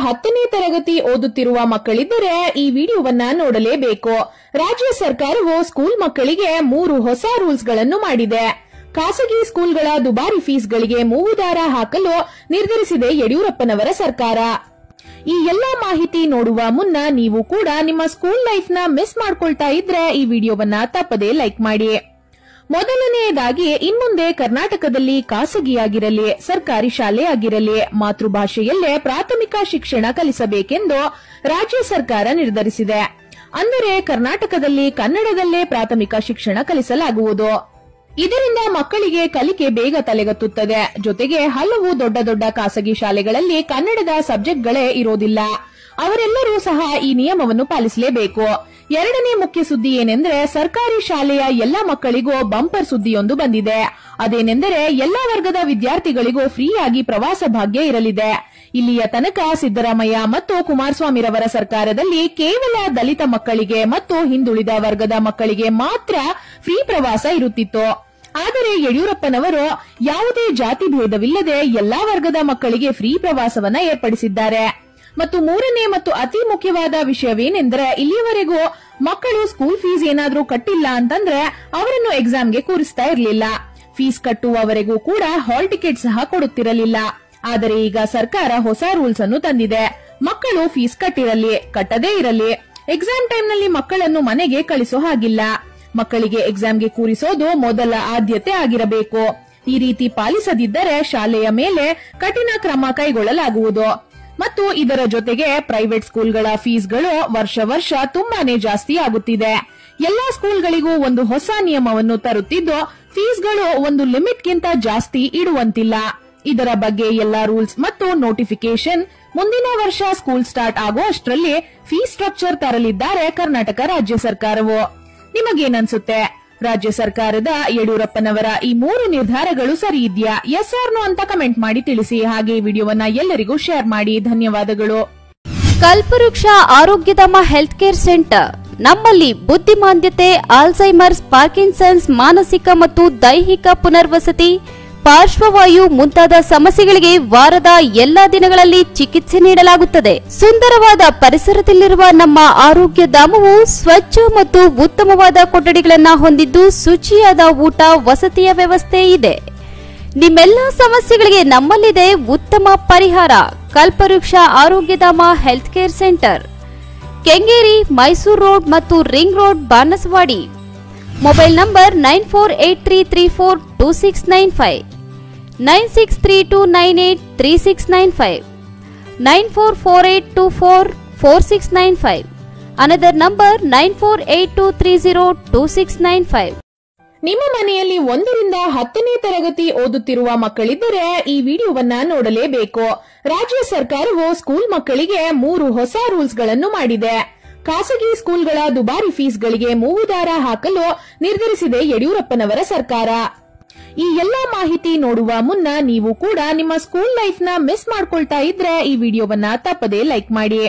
ಹತ್ತನೇ ತರಗತಿ ಓದುತ್ತಿರುವ ಮಕ್ಕಳಿದ್ದರೆ ಈ ವಿಡಿಯೋವನ್ನ ನೋಡಲೇಬೇಕು ರಾಜ್ಯ ಸರ್ಕಾರವು ಸ್ಕೂಲ್ ಮಕ್ಕಳಿಗೆ ಮೂರು ಹೊಸ ರೂಲ್ಸ್ ಗಳನ್ನು ಮಾಡಿದೆ ಖಾಸಗಿ ಸ್ಕೂಲ್ಗಳ ದುಬಾರಿ ಫೀಸ್ಗಳಿಗೆ ಮೂಗು ದಾರ ಹಾಕಲು ನಿರ್ಧರಿಸಿದೆ ಯಡಿಯೂರಪ್ಪನವರ ಸರ್ಕಾರ ಈ ಎಲ್ಲಾ ಮಾಹಿತಿ ನೋಡುವ ಮುನ್ನ ನೀವು ಕೂಡ ನಿಮ್ಮ ಸ್ಕೂಲ್ ಲೈಫ್ ನ ಮಿಸ್ ಮಾಡ್ಕೊಳ್ತಾ ಇದ್ರೆ ಈ ವಿಡಿಯೋವನ್ನ ತಪ್ಪದೆ ಲೈಕ್ ಮಾಡಿ ಮೊದಲನೆಯದಾಗಿ ಇನ್ಮುಂದೆ ಕರ್ನಾಟಕದಲ್ಲಿ ಖಾಸಗಿಯಾಗಿರಲಿ ಸರ್ಕಾರಿ ಶಾಲೆ ಆಗಿರಲಿ ಮಾತೃಭಾಷೆಯಲ್ಲೇ ಪ್ರಾಥಮಿಕ ಶಿಕ್ಷಣ ಕಲಿಸಬೇಕೆಂದು ರಾಜ್ಯ ಸರ್ಕಾರ ನಿರ್ಧರಿಸಿದೆ ಅಂದರೆ ಕರ್ನಾಟಕದಲ್ಲಿ ಕನ್ನಡದಲ್ಲೇ ಪ್ರಾಥಮಿಕ ಶಿಕ್ಷಣ ಕಲಿಸಲಾಗುವುದು ಇದರಿಂದ ಮಕ್ಕಳಿಗೆ ಕಲಿಕೆ ಬೇಗ ತಲೆಗತ್ತುತ್ತದೆ ಜೊತೆಗೆ ಹಲವು ದೊಡ್ಡ ದೊಡ್ಡ ಖಾಸಗಿ ಶಾಲೆಗಳಲ್ಲಿ ಕನ್ನಡದ ಸಬ್ಜೆಕ್ಟ್ಗಳೇ ಇರೋದಿಲ್ಲ ಅವರೆಲ್ಲರೂ ಸಹ ಈ ನಿಯಮವನ್ನು ಪಾಲಿಸಲೇಬೇಕು ಎರಡನೇ ಮುಖ್ಯ ಸುದ್ದಿ ಏನೆಂದ್ರೆ ಸರ್ಕಾರಿ ಶಾಲೆಯ ಎಲ್ಲಾ ಮಕ್ಕಳಿಗೂ ಬಂಪರ್ ಸುದ್ದಿಯೊಂದು ಬಂದಿದೆ ಅದೇನೆಂದರೆ ಎಲ್ಲಾ ವರ್ಗದ ವಿದ್ಯಾರ್ಥಿಗಳಿಗೂ ಫ್ರೀಯಾಗಿ ಪ್ರವಾಸ ಭಾಗ್ಯ ಇರಲಿದೆ ಇಲ್ಲಿಯ ತನಕ ಸಿದ್ದರಾಮಯ್ಯ ಮತ್ತು ಕುಮಾರಸ್ವಾಮಿರವರ ಸರ್ಕಾರದಲ್ಲಿ ಕೇವಲ ದಲಿತ ಮಕ್ಕಳಿಗೆ ಮತ್ತು ಹಿಂದುಳಿದ ವರ್ಗದ ಮಕ್ಕಳಿಗೆ ಮಾತ್ರ ಫ್ರೀ ಪ್ರವಾಸ ಇರುತ್ತಿತ್ತು ಆದರೆ ಯಡಿಯೂರಪ್ಪನವರು ಯಾವುದೇ ಜಾತಿ ಭೇದವಿಲ್ಲದೆ ಎಲ್ಲಾ ವರ್ಗದ ಮಕ್ಕಳಿಗೆ ಫ್ರೀ ಪ್ರವಾಸವನ್ನ ಏರ್ಪಡಿಸಿದ್ದಾರೆ ಮತ್ತು ಮೂರನೇ ಮತ್ತು ಅತಿ ಮುಖ್ಯವಾದ ವಿಷಯವೇನೆಂದರೆ ಇಲ್ಲಿಯವರೆಗೂ ಮಕ್ಕಳು ಸ್ಕೂಲ್ ಫೀಸ್ ಏನಾದ್ರೂ ಕಟ್ಟಿಲ್ಲ ಅಂತಂದ್ರೆ ಅವರನ್ನು ಎಕ್ಸಾಮ್ಗೆ ಕೂರಿಸ್ತಾ ಇರಲಿಲ್ಲ ಫೀಸ್ ಕಟ್ಟುವವರೆಗೂ ಕೂಡ ಹಾಲ್ ಟಿಕೆಟ್ ಸಹ ಕೊಡುತ್ತಿರಲಿಲ್ಲ ಆದರೆ ಈಗ ಸರ್ಕಾರ ಹೊಸ ರೂಲ್ಸ್ ಅನ್ನು ತಂದಿದೆ ಮಕ್ಕಳು ಫೀಸ್ ಕಟ್ಟಿರಲಿ ಕಟ್ಟದೇ ಇರಲಿ ಎಕ್ಸಾಮ್ ಟೈಮ್ ನಲ್ಲಿ ಮಕ್ಕಳನ್ನು ಮನೆಗೆ ಕಳಿಸೋ ಹಾಗಿಲ್ಲ ಮಕ್ಕಳಿಗೆ ಎಕ್ಸಾಮ್ಗೆ ಕೂರಿಸೋದು ಮೊದಲ ಆದ್ಯತೆ ಆಗಿರಬೇಕು ಈ ರೀತಿ ಪಾಲಿಸದಿದ್ದರೆ ಶಾಲೆಯ ಮೇಲೆ ಕಠಿಣ ಕ್ರಮ ಕೈಗೊಳ್ಳಲಾಗುವುದು ಮತ್ತು ಇದರ ಜೊತೆಗೆ ಪ್ರೈವೇಟ್ ಸ್ಕೂಲ್ಗಳ ಫೀಸ್ಗಳು ವರ್ಷ ವರ್ಷ ತುಂಬಾನೇ ಜಾಸ್ತಿ ಆಗುತ್ತಿದೆ ಎಲ್ಲಾ ಸ್ಕೂಲ್ಗಳಿಗೂ ಒಂದು ಹೊಸ ನಿಯಮವನ್ನು ತರುತ್ತಿದ್ದು ಫೀಸ್ಗಳು ಒಂದು ಲಿಮಿಟ್ಗಿಂತ ಜಾಸ್ತಿ ಇಡುವಂತಿಲ್ಲ ಇದರ ಬಗ್ಗೆ ಎಲ್ಲಾ ರೂಲ್ಸ್ ಮತ್ತು ನೋಟಿಫಿಕೇಶನ್ ಮುಂದಿನ ವರ್ಷ ಸ್ಕೂಲ್ ಸ್ಟಾರ್ಟ್ ಆಗೋ ಅಷ್ಟರಲ್ಲಿ ಫೀಸ್ ಸ್ಟ್ರಕ್ಚರ್ ತರಲಿದ್ದಾರೆ ಕರ್ನಾಟಕ ರಾಜ್ಯ ಸರ್ಕಾರವು ನಿಮಗೇನನ್ಸುತ್ತೆ ರಾಜ್ಯ ಸರ್ಕಾರದ ಯಡಿಯೂರಪ್ಪನವರ ಈ ಮೂರು ನಿರ್ಧಾರಗಳು ಸರಿ ಇದೆಯಾ ಎಸ್ ಆರ್ ನೋ ಅಂತ ಕಮೆಂಟ್ ಮಾಡಿ ತಿಳಿಸಿ ಹಾಗೆ ಈ ವಿಡಿಯೋವನ್ನ ಎಲ್ಲರಿಗೂ ಶೇರ್ ಮಾಡಿ ಧನ್ಯವಾದಗಳು ಕಲ್ಪವೃಕ್ಷ ಆರೋಗ್ಯಧಾಮ ಹೆಲ್ತ್ ಕೇರ್ ಸೆಂಟರ್ ನಮ್ಮಲ್ಲಿ ಬುದ್ಧಿಮಾಂದ್ಯತೆ ಆಲ್ಝೈಮರ್ಸ್ ಪಾರ್ಕಿನ್ಸನ್ಸ್ ಮಾನಸಿಕ ಮತ್ತು ದೈಹಿಕ ಪುನರ್ವಸತಿ ಪಾರ್ಶ್ವವಾಯು ಮುಂತಾದ ಸಮಸ್ಯೆಗಳಿಗೆ ವಾರದ ಎಲ್ಲಾ ದಿನಗಳಲ್ಲಿ ಚಿಕಿತ್ಸೆ ನೀಡಲಾಗುತ್ತದೆ ಸುಂದರವಾದ ಪರಿಸರದಲ್ಲಿರುವ ನಮ್ಮ ಆರೋಗ್ಯ ಧಾಮವು ಸ್ವಚ್ಛ ಮತ್ತು ಉತ್ತಮವಾದ ಕೊಠಡಿಗಳನ್ನು ಹೊಂದಿದ್ದು ಶುಚಿಯಾದ ಊಟ ವಸತಿಯ ವ್ಯವಸ್ಥೆ ಇದೆ ನಿಮ್ಮೆಲ್ಲ ಸಮಸ್ಯೆಗಳಿಗೆ ನಮ್ಮಲ್ಲಿದೆ ಉತ್ತಮ ಪರಿಹಾರ Kalpavriksha Arogyadhama health care centre Kengeri Mysore road ಮತ್ತು ring road Banaswadi mobile number nine four eight three three four two six nine five nine six three two nine eight three six nine five nine four four eight two four four six nine five another number nine four eight two three zero two six nine five ನಿಮ್ಮ ಮನೆಯಲ್ಲಿ ಒಂದರಿಂದ ಹತ್ತನೇ ತರಗತಿ ಓದುತ್ತಿರುವ ಮಕ್ಕಳಿದ್ದರೆ ಈ ವಿಡಿಯೋವನ್ನ ನೋಡಲೇಬೇಕು ರಾಜ್ಯ ಸರ್ಕಾರವು ಸ್ಕೂಲ್ ಮಕ್ಕಳಿಗೆ ಮೂರು ಹೊಸ ರೂಲ್ಸ್ ಗಳನ್ನು ಮಾಡಿದೆ ಖಾಸಗಿ ಸ್ಕೂಲ್ಗಳ ದುಬಾರಿ ಫೀಸ್ಗಳಿಗೆ ಮೂಗುದಾರ ಹಾಕಲು ನಿರ್ಧರಿಸಿದೆ ಯಡಿಯೂರಪ್ಪನವರ ಸರ್ಕಾರ ಈ ಎಲ್ಲಾ ಮಾಹಿತಿ ನೋಡುವ ಮುನ್ನ ನೀವು ಕೂಡ ನಿಮ್ಮ ಸ್ಕೂಲ್ ಲೈಫ್ ನ ಮಿಸ್ ಮಾಡ್ಕೊಳ್ತಾ ಇದ್ರೆ ಈ ವಿಡಿಯೋವನ್ನ ತಪ್ಪದೆ ಲೈಕ್ ಮಾಡಿ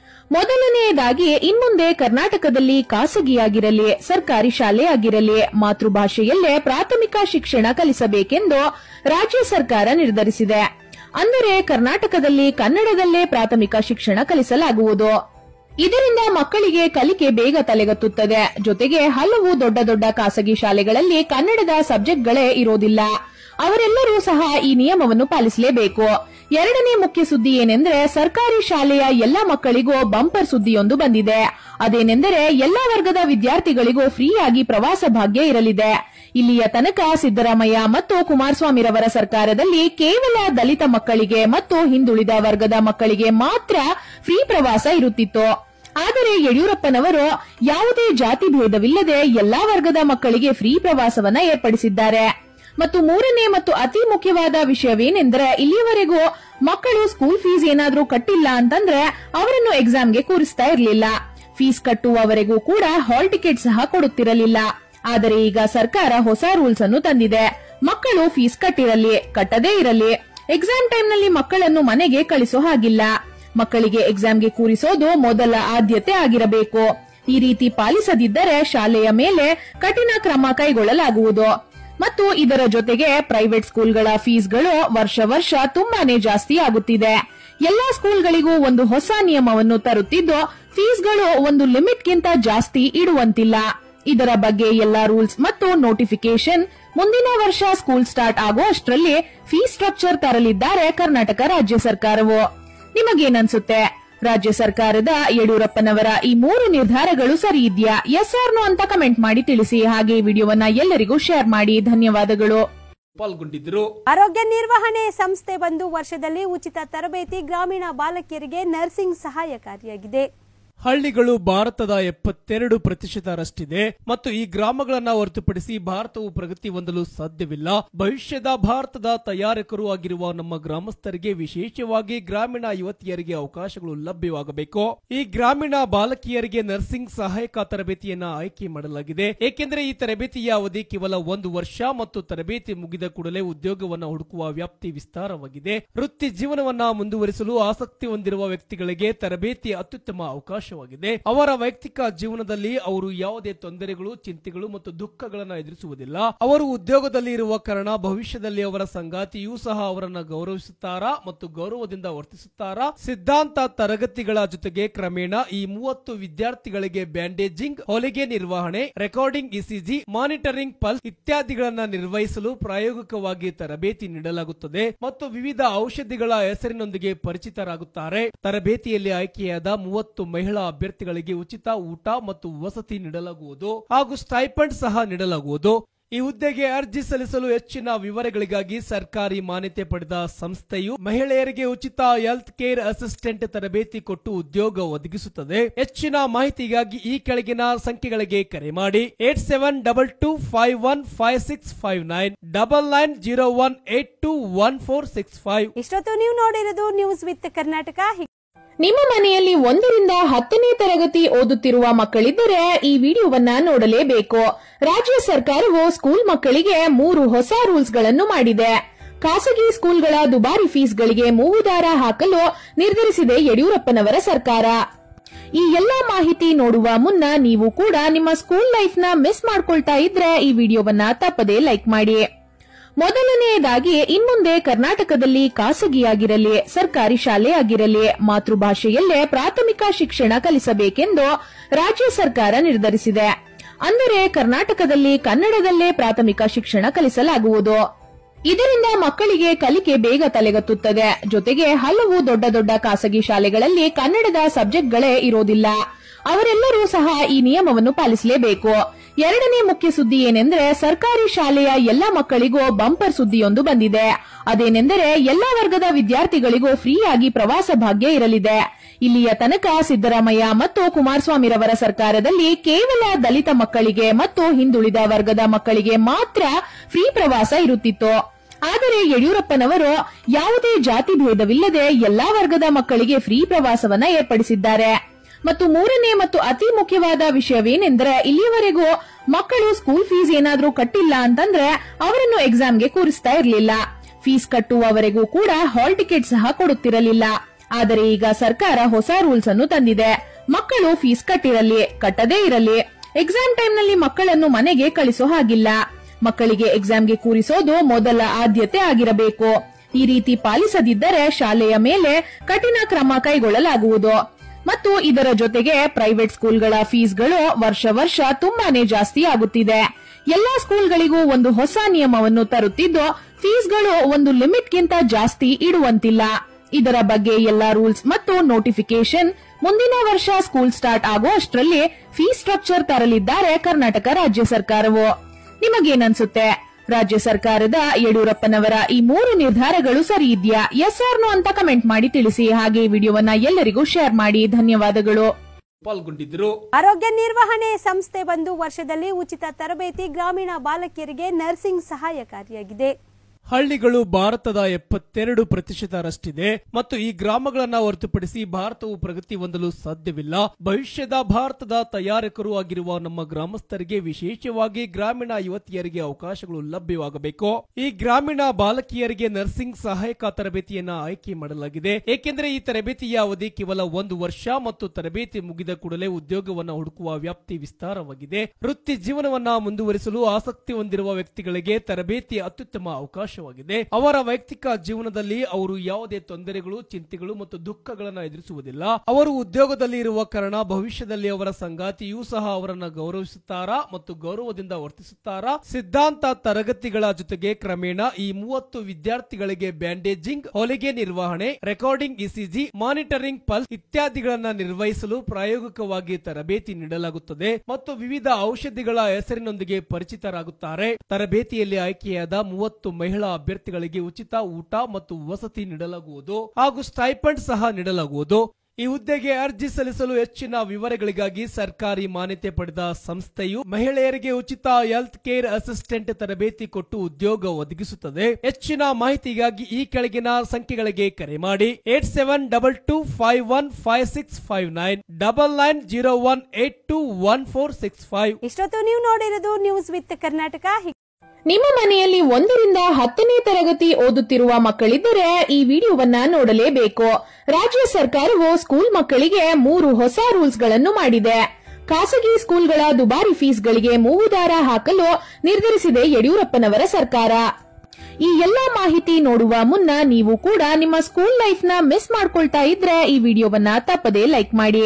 ಮೊದಲನೆಯದಾಗಿ ಇನ್ಮುಂದೆ ಕರ್ನಾಟಕದಲ್ಲಿ ಖಾಸಗಿಯಾಗಿರಲಿ ಸರ್ಕಾರಿ ಶಾಲೆ ಆಗಿರಲಿ ಮಾತೃಭಾಷೆಯಲ್ಲೇ ಪ್ರಾಥಮಿಕ ಶಿಕ್ಷಣ ಕಲಿಸಬೇಕೆಂದು ರಾಜ್ಯ ಸರ್ಕಾರ ನಿರ್ಧರಿಸಿದೆ ಅಂದರೆ ಕರ್ನಾಟಕದಲ್ಲಿ ಕನ್ನಡದಲ್ಲೇ ಪ್ರಾಥಮಿಕ ಶಿಕ್ಷಣ ಕಲಿಸಲಾಗುವುದು ಇದರಿಂದ ಮಕ್ಕಳಿಗೆ ಕಲಿಕೆ ಬೇಗ ತಲೆಗತ್ತುತ್ತದೆ ಜೊತೆಗೆ ಹಲವು ದೊಡ್ಡ ದೊಡ್ಡ ಖಾಸಗಿ ಶಾಲೆಗಳಲ್ಲಿ ಕನ್ನಡದ ಸಬ್ಜೆಕ್ಟ್ಗಳೇ ಇರೋದಿಲ್ಲ ಅವರೆಲ್ಲರೂ ಸಹ ಈ ನಿಯಮವನ್ನು ಪಾಲಿಸಲೇಬೇಕು ಎರಡನೇ ಮುಖ್ಯ ಸುದ್ದಿ ಏನೆಂದರೆ ಸರ್ಕಾರಿ ಶಾಲೆಯ ಎಲ್ಲಾ ಮಕ್ಕಳಿಗೂ ಬಂಪರ್ ಸುದ್ದಿಯೊಂದು ಬಂದಿದೆ ಅದೇನೆಂದರೆ ಎಲ್ಲಾ ವರ್ಗದ ವಿದ್ಯಾರ್ಥಿಗಳಿಗೂ ಫ್ರೀಯಾಗಿ ಪ್ರವಾಸ ಭಾಗ್ಯ ಇರಲಿದೆ ಇಲ್ಲಿಯ ತನಕ ಸಿದ್ದರಾಮಯ್ಯ ಮತ್ತು ಕುಮಾರಸ್ವಾಮಿರವರ ಸರ್ಕಾರದಲ್ಲಿ ಕೇವಲ ದಲಿತ ಮಕ್ಕಳಿಗೆ ಮತ್ತು ಹಿಂದುಳಿದ ವರ್ಗದ ಮಕ್ಕಳಿಗೆ ಮಾತ್ರ ಫ್ರೀ ಪ್ರವಾಸ ಇರುತ್ತಿತ್ತು ಆದರೆ ಯಡಿಯೂರಪ್ಪನವರು ಯಾವುದೇ ಜಾತಿ ಭೇದವಿಲ್ಲದೆ ಎಲ್ಲಾ ವರ್ಗದ ಮಕ್ಕಳಿಗೆ ಫ್ರೀ ಪ್ರವಾಸವನ್ನ ಏರ್ಪಡಿಸಿದ್ದಾರೆ ಮತ್ತು ಮೂರನೇ ಮತ್ತು ಅತಿ ಮುಖ್ಯವಾದ ವಿಷಯವೇನೆಂದರೆ ಇಲ್ಲಿಯವರೆಗೂ ಮಕ್ಕಳು ಸ್ಕೂಲ್ ಫೀಸ್ ಏನಾದ್ರೂ ಕಟ್ಟಿಲ್ಲ ಅಂತಂದ್ರೆ ಅವರನ್ನು ಎಕ್ಸಾಮ್ಗೆ ಕೂರಿಸ್ತಾ ಇರಲಿಲ್ಲ ಫೀಸ್ ಕಟ್ಟುವವರೆಗೂ ಕೂಡ ಹಾಲ್ ಟಿಕೆಟ್ ಸಹ ಕೊಡುತ್ತಿರಲಿಲ್ಲ ಆದರೆ ಈಗ ಸರ್ಕಾರ ಹೊಸ ರೂಲ್ಸ್ ಅನ್ನು ತಂದಿದೆ ಮಕ್ಕಳು ಫೀಸ್ ಕಟ್ಟಿರಲಿ ಕಟ್ಟದೇ ಇರಲಿ ಎಕ್ಸಾಮ್ ಟೈಮ್ ನಲ್ಲಿ ಮಕ್ಕಳನ್ನು ಮನೆಗೆ ಕಳಿಸೋ ಹಾಗಿಲ್ಲ ಮಕ್ಕಳಿಗೆ ಎಕ್ಸಾಮ್ಗೆ ಕೂರಿಸೋದು ಮೊದಲ ಆದ್ಯತೆ ಆಗಿರಬೇಕು ಈ ರೀತಿ ಪಾಲಿಸದಿದ್ದರೆ ಶಾಲೆಯ ಮೇಲೆ ಕಠಿಣ ಕ್ರಮ ಕೈಗೊಳ್ಳಲಾಗುವುದು ಮತ್ತು ಇದರ ಜೊತೆಗೆ ಪ್ರೈವೇಟ್ ಸ್ಕೂಲ್ಗಳ ಫೀಸ್ಗಳು ವರ್ಷ ವರ್ಷ ತುಂಬಾನೇ ಜಾಸ್ತಿ ಆಗುತ್ತಿದೆ ಎಲ್ಲಾ ಸ್ಕೂಲ್ಗಳಿಗೂ ಒಂದು ಹೊಸ ನಿಯಮವನ್ನು ತರುತ್ತಿದ್ದು ಫೀಸ್ಗಳು ಒಂದು ಲಿಮಿಟ್ಗಿಂತ ಜಾಸ್ತಿ ಇಡುವಂತಿಲ್ಲ ಇದರ ಬಗ್ಗೆ ಎಲ್ಲಾ ರೂಲ್ಸ್ ಮತ್ತು ನೋಟಿಫಿಕೇಶನ್ ಮುಂದಿನ ವರ್ಷ ಸ್ಕೂಲ್ ಸ್ಟಾರ್ಟ್ ಆಗೋ ಅಷ್ಟರಲ್ಲಿ ಫೀಸ್ ಸ್ಟ್ರಕ್ಚರ್ ತರಲಿದ್ದಾರೆ ಕರ್ನಾಟಕ ರಾಜ್ಯ ಸರ್ಕಾರವು ನಿಮಗೇನನ್ಸುತ್ತೆ ರಾಜ್ಯ ಸರ್ಕಾರದ ಯಡಿಯೂರಪ್ಪನವರ ಈ ಮೂರು ನಿರ್ಧಾರಗಳು ಸರಿ ಇದೆಯಾ ಎಸ್ ಆರ್ನೋ ಅಂತ ಕಮೆಂಟ್ ಮಾಡಿ ತಿಳಿಸಿ ಹಾಗೆ ಈ ವಿಡಿಯೋವನ್ನ ಎಲ್ಲರಿಗೂ ಶೇರ್ ಮಾಡಿ ಧನ್ಯವಾದಗಳು ಪಾಲ್ಗೊಂಡಿದ್ದರು ಆರೋಗ್ಯ ನಿರ್ವಹಣೆ ಸಂಸ್ಥೆ ಬಂದು ವರ್ಷದಲ್ಲಿ ಉಚಿತ ತರಬೇತಿ ಗ್ರಾಮೀಣ ಬಾಲಕಿಯರಿಗೆ ನರ್ಸಿಂಗ್ ಸಹಾಯಕಾರಿಯಾಗಿದೆ ಹಳ್ಳಿಗಳು ಭಾರತದ ಎಪ್ಪತ್ತೆರಡು ಪ್ರತಿಶತರಷ್ಟಿದೆ ಮತ್ತು ಈ ಗ್ರಾಮಗಳನ್ನ ಹೊರತುಪಡಿಸಿ ಭಾರತವು ಪ್ರಗತಿ ಹೊಂದಲು ಸಾಧ್ಯವಿಲ್ಲ ಭವಿಷ್ಯದ ಭಾರತದ ತಯಾರಕರು ಆಗಿರುವ ನಮ್ಮ ಗ್ರಾಮಸ್ಥರಿಗೆ ವಿಶೇಷವಾಗಿ ಗ್ರಾಮೀಣ ಯುವತಿಯರಿಗೆ ಅವಕಾಶಗಳು ಲಭ್ಯವಾಗಬೇಕು ಈ ಗ್ರಾಮೀಣ ಬಾಲಕಿಯರಿಗೆ ನರ್ಸಿಂಗ್ ಸಹಾಯಕ ತರಬೇತಿಯನ್ನ ಆಯ್ಕೆ ಮಾಡಲಾಗಿದೆ ಏಕೆಂದರೆ ಈ ತರಬೇತಿಯ ಅವಧಿ ಕೇವಲ ಒಂದು ವರ್ಷ ಮತ್ತು ತರಬೇತಿ ಮುಗಿದ ಕೂಡಲೇ ಉದ್ಯೋಗವನ್ನ ಹುಡುಕುವ ವ್ಯಾಪ್ತಿ ವಿಸ್ತಾರವಾಗಿದೆ ವೃತ್ತಿ ಜೀವನವನ್ನ ಮುಂದುವರಿಸಲು ಆಸಕ್ತಿ ಹೊಂದಿರುವ ವ್ಯಕ್ತಿಗಳಿಗೆ ತರಬೇತಿ ಅತ್ಯುತ್ತಮ ಅವಕಾಶವಾಗಿದೆ ಅವರ ವೈಯಕ್ತಿಕ ಜೀವನದಲ್ಲಿ ಅವರು ಯಾವುದೇ ತೊಂದರೆಗಳು ಚಿಂತೆಗಳು ಮತ್ತು ದುಃಖಗಳನ್ನ ಎದುರಿಸುವುದಿಲ್ಲ ಅವರು ಉದ್ಯೋಗದಲ್ಲಿ ಇರುವ ಕಾರಣ ಭವಿಷ್ಯದಲ್ಲಿ ಅವರ ಸಂಗಾತಿಯೂ ಸಹ ಅವರನ್ನ ಗೌರವಿಸುತ್ತಾರಾ ಮತ್ತು ಗೌರವದಿಂದ ವರ್ತಿಸುತ್ತಾರಾ ಸಿದ್ಧಾಂತ ತರಗತಿಗಳ ಜೊತೆಗೆ ಕ್ರಮೇಣ ಈ ಮೂವತ್ತು ವಿದ್ಯಾರ್ಥಿಗಳಿಗೆ ಬ್ಯಾಂಡೇಜಿಂಗ್ ಹೊಲಿಗೆ ನಿರ್ವಹಣೆ ರೆಕಾರ್ಡಿಂಗ್ ಇಸಿಜಿ ಮಾನಿಟರಿಂಗ್ ಪಲ್ಸ್ ಇತ್ಯಾದಿಗಳನ್ನ ನಿರ್ವಹಿಸಲು ಪ್ರಾಯೋಗಿಕವಾಗಿ ತರಬೇತಿ ನೀಡಲಾಗುತ್ತದೆ ಮತ್ತು ವಿವಿಧ ಔಷಧಿಗಳ ಹೆಸರಿನೊಂದಿಗೆ ಪರಿಚಿತರಾಗುತ್ತಾರೆ ತರಬೇತಿಯಲ್ಲಿ ಆಯ್ಕೆಯಾದ ಮೂವತ್ತು ಮಹಿಳಾ ಅಭ್ಯರ್ಥಿಗಳಿಗೆ ಉಚಿತ ಊಟ ಮತ್ತು ವಸತಿ ನೀಡಲಾಗುವುದು ಹಾಗೂ ಸ್ಟೈಪಂಡ್ ಸಹ ನೀಡಲಾಗುವುದು ಈ ಹುದ್ದೆಗೆ ಅರ್ಜಿ ಸಲ್ಲಿಸಲು ಹೆಚ್ಚಿನ ವಿವರಗಳಿಗಾಗಿ ಸರ್ಕಾರಿ ಮಾನ್ಯತೆ ಪಡೆದ ಸಂಸ್ಥೆಯು ಮಹಿಳೆಯರಿಗೆ ಉಚಿತ ಹೆಲ್ತ್ ಕೇರ್ ಅಸಿಸ್ಟೆಂಟ್ ತರಬೇತಿ ಕೊಟ್ಟು ಉದ್ಯೋಗ ಒದಗಿಸುತ್ತದೆ ಹೆಚ್ಚಿನ ಮಾಹಿತಿಗಾಗಿ ಈ ಕೆಳಗಿನ ಸಂಖ್ಯೆಗಳಿಗೆ ಕರೆ ಮಾಡಿ eight seven double two five one five six five nine double nine zero one eight two one four six five ಇಷ್ಟೊತ್ತು ನೀವು ನೋಡಿರೋದು ನ್ಯೂಸ್ ವಿತ್ ಕರ್ನಾಟಕ ನಿಮ್ಮ ಮನೆಯಲ್ಲಿ ಒಂದರಿಂದ ಹತ್ತನೇ ತರಗತಿ ಓದುತ್ತಿರುವ ಮಕ್ಕಳಿದ್ದರೆ ಈ ವಿಡಿಯೋವನ್ನ ನೋಡಲೇಬೇಕು ರಾಜ್ಯ ಸರ್ಕಾರವು ಸ್ಕೂಲ್ ಮಕ್ಕಳಿಗೆ ಮೂರು ಹೊಸ ರೂಲ್ಸ್ ಗಳನ್ನು ಮಾಡಿದೆ ಖಾಸಗಿ ಸ್ಕೂಲ್ಗಳ ದುಬಾರಿ ಫೀಸ್ಗಳಿಗೆ ಮೂಗುದಾರ ಹಾಕಲು ನಿರ್ಧರಿಸಿದೆ ಯಡಿಯೂರಪ್ಪನವರ ಸರ್ಕಾರ ಈ ಎಲ್ಲಾ ಮಾಹಿತಿ ನೋಡುವ ಮುನ್ನ ನೀವು ಕೂಡ ನಿಮ್ಮ ಸ್ಕೂಲ್ ಲೈಫ್ ನ ಮಿಸ್ ಮಾಡ್ಕೊಳ್ತಾ ಇದ್ರೆ ಈ ವಿಡಿಯೋವನ್ನ ತಪ್ಪದೇ ಲೈಕ್ ಮಾಡಿ ಮೊದಲನೆಯದಾಗಿ ಇನ್ಮುಂದೆ ಕರ್ನಾಟಕದಲ್ಲಿ ಖಾಸಗಿಯಾಗಿರಲಿ ಸರ್ಕಾರಿ ಶಾಲೆ ಆಗಿರಲಿ ಮಾತೃಭಾಷೆಯಲ್ಲೇ ಪ್ರಾಥಮಿಕ ಶಿಕ್ಷಣ ಕಲಿಸಬೇಕೆಂದು ರಾಜ್ಯ ಸರ್ಕಾರ ನಿರ್ಧರಿಸಿದೆ ಅಂದರೆ ಕರ್ನಾಟಕದಲ್ಲಿ ಕನ್ನಡದಲ್ಲೇ ಪ್ರಾಥಮಿಕ ಶಿಕ್ಷಣ ಕಲಿಸಲಾಗುವುದು ಇದರಿಂದ ಮಕ್ಕಳಿಗೆ ಕಲಿಕೆ ಬೇಗ ತಲೆಗತ್ತುತ್ತದೆ ಜೊತೆಗೆ ಹಲವು ದೊಡ್ಡ ದೊಡ್ಡ ಖಾಸಗಿ ಶಾಲೆಗಳಲ್ಲಿ ಕನ್ನಡದ ಸಬ್ಜೆಕ್ಟ್ಗಳೇ ಇರೋದಿಲ್ಲ ಅವರೆಲ್ಲರೂ ಸಹ ಈ ನಿಯಮವನ್ನು ಪಾಲಿಸಲೇಬೇಕು ಎರಡನೇ ಮುಖ್ಯ ಸುದ್ದಿ ಏನೆಂದ್ರೆ ಸರ್ಕಾರಿ ಶಾಲೆಯ ಎಲ್ಲಾ ಮಕ್ಕಳಿಗೂ ಬಂಪರ್ ಸುದ್ದಿಯೊಂದು ಬಂದಿದೆ ಅದೇನೆಂದರೆ ಎಲ್ಲಾ ವರ್ಗದ ವಿದ್ಯಾರ್ಥಿಗಳಿಗೂ ಫ್ರೀಯಾಗಿ ಪ್ರವಾಸ ಭಾಗ್ಯ ಇರಲಿದೆ ಇಲ್ಲಿಯ ತನಕ ಸಿದ್ದರಾಮಯ್ಯ ಮತ್ತು ಕುಮಾರಸ್ವಾಮಿರವರ ಸರ್ಕಾರದಲ್ಲಿ ಕೇವಲ ದಲಿತ ಮಕ್ಕಳಿಗೆ ಮತ್ತು ಹಿಂದುಳಿದ ವರ್ಗದ ಮಕ್ಕಳಿಗೆ ಮಾತ್ರ ಫ್ರೀ ಪ್ರವಾಸ ಇರುತ್ತಿತ್ತು ಆದರೆ ಯಡಿಯೂರಪ್ಪನವರು ಯಾವುದೇ ಜಾತಿ ಭೇದವಿಲ್ಲದೆ ಎಲ್ಲಾ ವರ್ಗದ ಮಕ್ಕಳಿಗೆ ಫ್ರೀ ಪ್ರವಾಸವನ್ನ ಏರ್ಪಡಿಸಿದ್ದಾರೆ ಮತ್ತು ಮೂರನೇ ಮತ್ತು ಅತಿ ಮುಖ್ಯವಾದ ವಿಷಯವೇನೆಂದರೆ ಇಲ್ಲಿಯವರೆಗೂ ಮಕ್ಕಳು ಸ್ಕೂಲ್ ಫೀಸ್ ಏನಾದ್ರೂ ಕಟ್ಟಿಲ್ಲ ಅಂತಂದ್ರೆ ಅವರನ್ನು ಎಕ್ಸಾಮ್ಗೆ ಕೂರಿಸ್ತಾ ಇರಲಿಲ್ಲ ಫೀಸ್ ಕಟ್ಟುವವರೆಗೂ ಕೂಡ ಹಾಲ್ ಟಿಕೆಟ್ ಸಹ ಕೊಡುತ್ತಿರಲಿಲ್ಲ ಆದರೆ ಈಗ ಸರ್ಕಾರ ಹೊಸ ರೂಲ್ಸ್ ಅನ್ನು ತಂದಿದೆ ಮಕ್ಕಳು ಫೀಸ್ ಕಟ್ಟಿರಲಿ ಕಟ್ಟದೇ ಇರಲಿ ಎಕ್ಸಾಮ್ ಟೈಮ್ ನಲ್ಲಿ ಮಕ್ಕಳನ್ನು ಮನೆಗೆ ಕಳಿಸೋ ಹಾಗಿಲ್ಲ ಮಕ್ಕಳಿಗೆ ಎಕ್ಸಾಮ್ಗೆ ಕೂರಿಸೋದು ಮೊದಲ ಆದ್ಯತೆ ಆಗಿರಬೇಕು ಈ ರೀತಿ ಪಾಲಿಸದಿದ್ದರೆ ಶಾಲೆಯ ಮೇಲೆ ಕಠಿಣ ಕ್ರಮ ಕೈಗೊಳ್ಳಲಾಗುವುದು ಮತ್ತು ಇದರ ಜೊತೆಗೆ ಪ್ರೈವೇಟ್ ಸ್ಕೂಲ್ಗಳ ಫೀಸ್ಗಳು ವರ್ಷ ವರ್ಷ ತುಂಬಾನೇ ಜಾಸ್ತಿ ಆಗುತ್ತಿದೆ ಎಲ್ಲಾ ಸ್ಕೂಲ್ಗಳಿಗೂ ಒಂದು ಹೊಸ ನಿಯಮವನ್ನು ತರುತ್ತಿದ್ದು ಫೀಸ್ಗಳು ಒಂದು ಲಿಮಿಟ್ಗಿಂತ ಜಾಸ್ತಿ ಇಡುವಂತಿಲ್ಲ ಇದರ ಬಗ್ಗೆ ಎಲ್ಲಾ ರೂಲ್ಸ್ ಮತ್ತು ನೋಟಿಫಿಕೇಶನ್ ಮುಂದಿನ ವರ್ಷ ಸ್ಕೂಲ್ ಸ್ಟಾರ್ಟ್ ಆಗೋ ಅಷ್ಟರಲ್ಲಿ ಫೀಸ್ ಸ್ಟ್ರಕ್ಚರ್ ತರಲಿದ್ದಾರೆ ಕರ್ನಾಟಕ ರಾಜ್ಯ ಸರ್ಕಾರವು ನಿಮಗೇನನ್ಸುತ್ತೆ ರಾಜ್ಯ ಸರ್ಕಾರದ ಯಡಿಯೂರಪ್ಪನವರ ಈ ಮೂರು ನಿರ್ಧಾರಗಳು ಸರಿ ಇದೆಯಾ ಎಸ್ ಆರ್ನೋ ಅಂತ ಕಮೆಂಟ್ ಮಾಡಿ ತಿಳಿಸಿ ಹಾಗೆ ಈ ವಿಡಿಯೋವನ್ನ ಎಲ್ಲರಿಗೂ ಶೇರ್ ಮಾಡಿ ಧನ್ಯವಾದಗಳು ಪಾಲ್ಗೊಂಡಿದ್ದರು ಆರೋಗ್ಯ ನಿರ್ವಹಣೆ ಸಂಸ್ಥೆ ಬಂದು ವರ್ಷದಲ್ಲಿ ಉಚಿತ ತರಬೇತಿ ಗ್ರಾಮೀಣ ಬಾಲಕಿಯರಿಗೆ ನರ್ಸಿಂಗ್ ಸಹಾಯಕಾರಿಯಾಗಿದೆ ಹಳ್ಳಿಗಳು ಭಾರತದ ಎಪ್ಪತ್ತೆರಡು ಪ್ರತಿಶತರಷ್ಟಿದೆ ಮತ್ತು ಈ ಗ್ರಾಮಗಳನ್ನ ಹೊರತುಪಡಿಸಿ ಭಾರತವು ಪ್ರಗತಿ ಹೊಂದಲು ಸಾಧ್ಯವಿಲ್ಲ ಭವಿಷ್ಯದ ಭಾರತದ ತಯಾರಕರು ಆಗಿರುವ ನಮ್ಮ ಗ್ರಾಮಸ್ಥರಿಗೆ ವಿಶೇಷವಾಗಿ ಗ್ರಾಮೀಣ ಯುವತಿಯರಿಗೆ ಅವಕಾಶಗಳು ಲಭ್ಯವಾಗಬೇಕು ಈ ಗ್ರಾಮೀಣ ಬಾಲಕಿಯರಿಗೆ ನರ್ಸಿಂಗ್ ಸಹಾಯಕ ತರಬೇತಿಯನ್ನ ಆಯ್ಕೆ ಮಾಡಲಾಗಿದೆ ಏಕೆಂದರೆ ಈ ತರಬೇತಿಯ ಅವಧಿ ಕೇವಲ ಒಂದು ವರ್ಷ ಮತ್ತು ತರಬೇತಿ ಮುಗಿದ ಕೂಡಲೇ ಉದ್ಯೋಗವನ್ನ ಹುಡುಕುವ ವ್ಯಾಪ್ತಿ ವಿಸ್ತಾರವಾಗಿದೆ ವೃತ್ತಿ ಜೀವನವನ್ನ ಮುಂದುವರಿಸಲು ಆಸಕ್ತಿ ಹೊಂದಿರುವ ವ್ಯಕ್ತಿಗಳಿಗೆ ತರಬೇತಿ ಅತ್ಯುತ್ತಮ ಅವಕಾಶವಾಗಿದೆ ಉದ್ದೇಶವಾಗಿದೆ ಅವರ ವೈಯಕ್ತಿಕ ಜೀವನದಲ್ಲಿ ಅವರು ಯಾವುದೇ ತೊಂದರೆಗಳು ಚಿಂತೆಗಳು ಮತ್ತು ದುಃಖಗಳನ್ನು ಎದುರಿಸುವುದಿಲ್ಲ ಅವರು ಉದ್ಯೋಗದಲ್ಲಿ ಇರುವ ಕಾರಣ ಭವಿಷ್ಯದಲ್ಲಿ ಅವರ ಸಂಗಾತಿಯೂ ಸಹ ಅವರನ್ನು ಗೌರವಿಸುತ್ತಾರಾ ಮತ್ತು ಗೌರವದಿಂದ ವರ್ತಿಸುತ್ತಾರಾ ಸಿದ್ಧಾಂತ ತರಗತಿಗಳ ಜೊತೆಗೆ ಕ್ರಮೇಣ ಈ ಮೂವತ್ತು ವಿದ್ಯಾರ್ಥಿಗಳಿಗೆ ಬ್ಯಾಂಡೇಜಿಂಗ್ ಹೊಲಿಗೆ ನಿರ್ವಹಣೆ ರೆಕಾರ್ಡಿಂಗ್ ಇಸಿಜಿ ಮಾನಿಟರಿಂಗ್ ಪಲ್ಸ್ ಇತ್ಯಾದಿಗಳನ್ನ ನಿರ್ವಹಿಸಲು ಪ್ರಾಯೋಗಿಕವಾಗಿ ತರಬೇತಿ ನೀಡಲಾಗುತ್ತದೆ ಮತ್ತು ವಿವಿಧ ಔಷಧಿಗಳ ಹೆಸರಿನೊಂದಿಗೆ ಪರಿಚಿತರಾಗುತ್ತಾರೆ ತರಬೇತಿಯಲ್ಲಿ ಆಯ್ಕೆಯಾದ ಮೂವತ್ತು ಮಹಿಳಾ ಅಭ್ಯರ್ಥಿಗಳಿಗೆ ಉಚಿತ ಊಟ ಮತ್ತು ವಸತಿ ನೀಡಲಾಗುವುದು ಹಾಗೂ ಸ್ಟೈಪಂಡ್ ಸಹ ನೀಡಲಾಗುವುದು ಈ ಹುದ್ದೆಗೆ ಅರ್ಜಿ ಸಲ್ಲಿಸಲು ಹೆಚ್ಚಿನ ವಿವರಗಳಿಗಾಗಿ ಸರ್ಕಾರಿ ಮಾನ್ಯತೆ ಪಡೆದ ಸಂಸ್ಥೆಯು ಮಹಿಳೆಯರಿಗೆ ಉಚಿತ ಹೆಲ್ತ್ ಕೇರ್ ಅಸಿಸ್ಟೆಂಟ್ ತರಬೇತಿ ಕೊಟ್ಟು ಉದ್ಯೋಗ ಒದಗಿಸುತ್ತದೆ ಹೆಚ್ಚಿನ ಮಾಹಿತಿಗಾಗಿ ಈ ಕೆಳಗಿನ ಸಂಖ್ಯೆಗಳಿಗೆ ಕರೆ ಮಾಡಿ eight seven double two five one five six five nine double nine zero one eight two one four six five ಇಷ್ಟೊತ್ತು ನೀವು ನೋಡಿರೋದು ನ್ಯೂಸ್ ವಿತ್ ಕರ್ನಾಟಕ ನಿಮ್ಮ ಮನೆಯಲ್ಲಿ ಒಂದರಿಂದ ಹತ್ತನೇ ತರಗತಿ ಓದುತ್ತಿರುವ ಮಕ್ಕಳಿದ್ದರೆ ಈ ವಿಡಿಯೋವನ್ನ ನೋಡಲೇಬೇಕು ರಾಜ್ಯ ಸರ್ಕಾರವು ಸ್ಕೂಲ್ ಮಕ್ಕಳಿಗೆ ಮೂರು ಹೊಸ ರೂಲ್ಸ್ ಗಳನ್ನು ಮಾಡಿದೆ ಖಾಸಗಿ ಸ್ಕೂಲ್ಗಳ ದುಬಾರಿ ಫೀಸ್ಗಳಿಗೆ ಮೂಗುದಾರ ಹಾಕಲು ನಿರ್ಧರಿಸಿದೆ ಯಡಿಯೂರಪ್ಪನವರ ಸರ್ಕಾರ ಈ ಎಲ್ಲಾ ಮಾಹಿತಿ ನೋಡುವ ಮುನ್ನ ನೀವು ಕೂಡ ನಿಮ್ಮ ಸ್ಕೂಲ್ ಲೈಫ್ ನ ಮಿಸ್ ಮಾಡ್ಕೊಳ್ತಾ ಇದ್ರೆ ಈ ವಿಡಿಯೋವನ್ನ ತಪ್ಪದೇ ಲೈಕ್ ಮಾಡಿ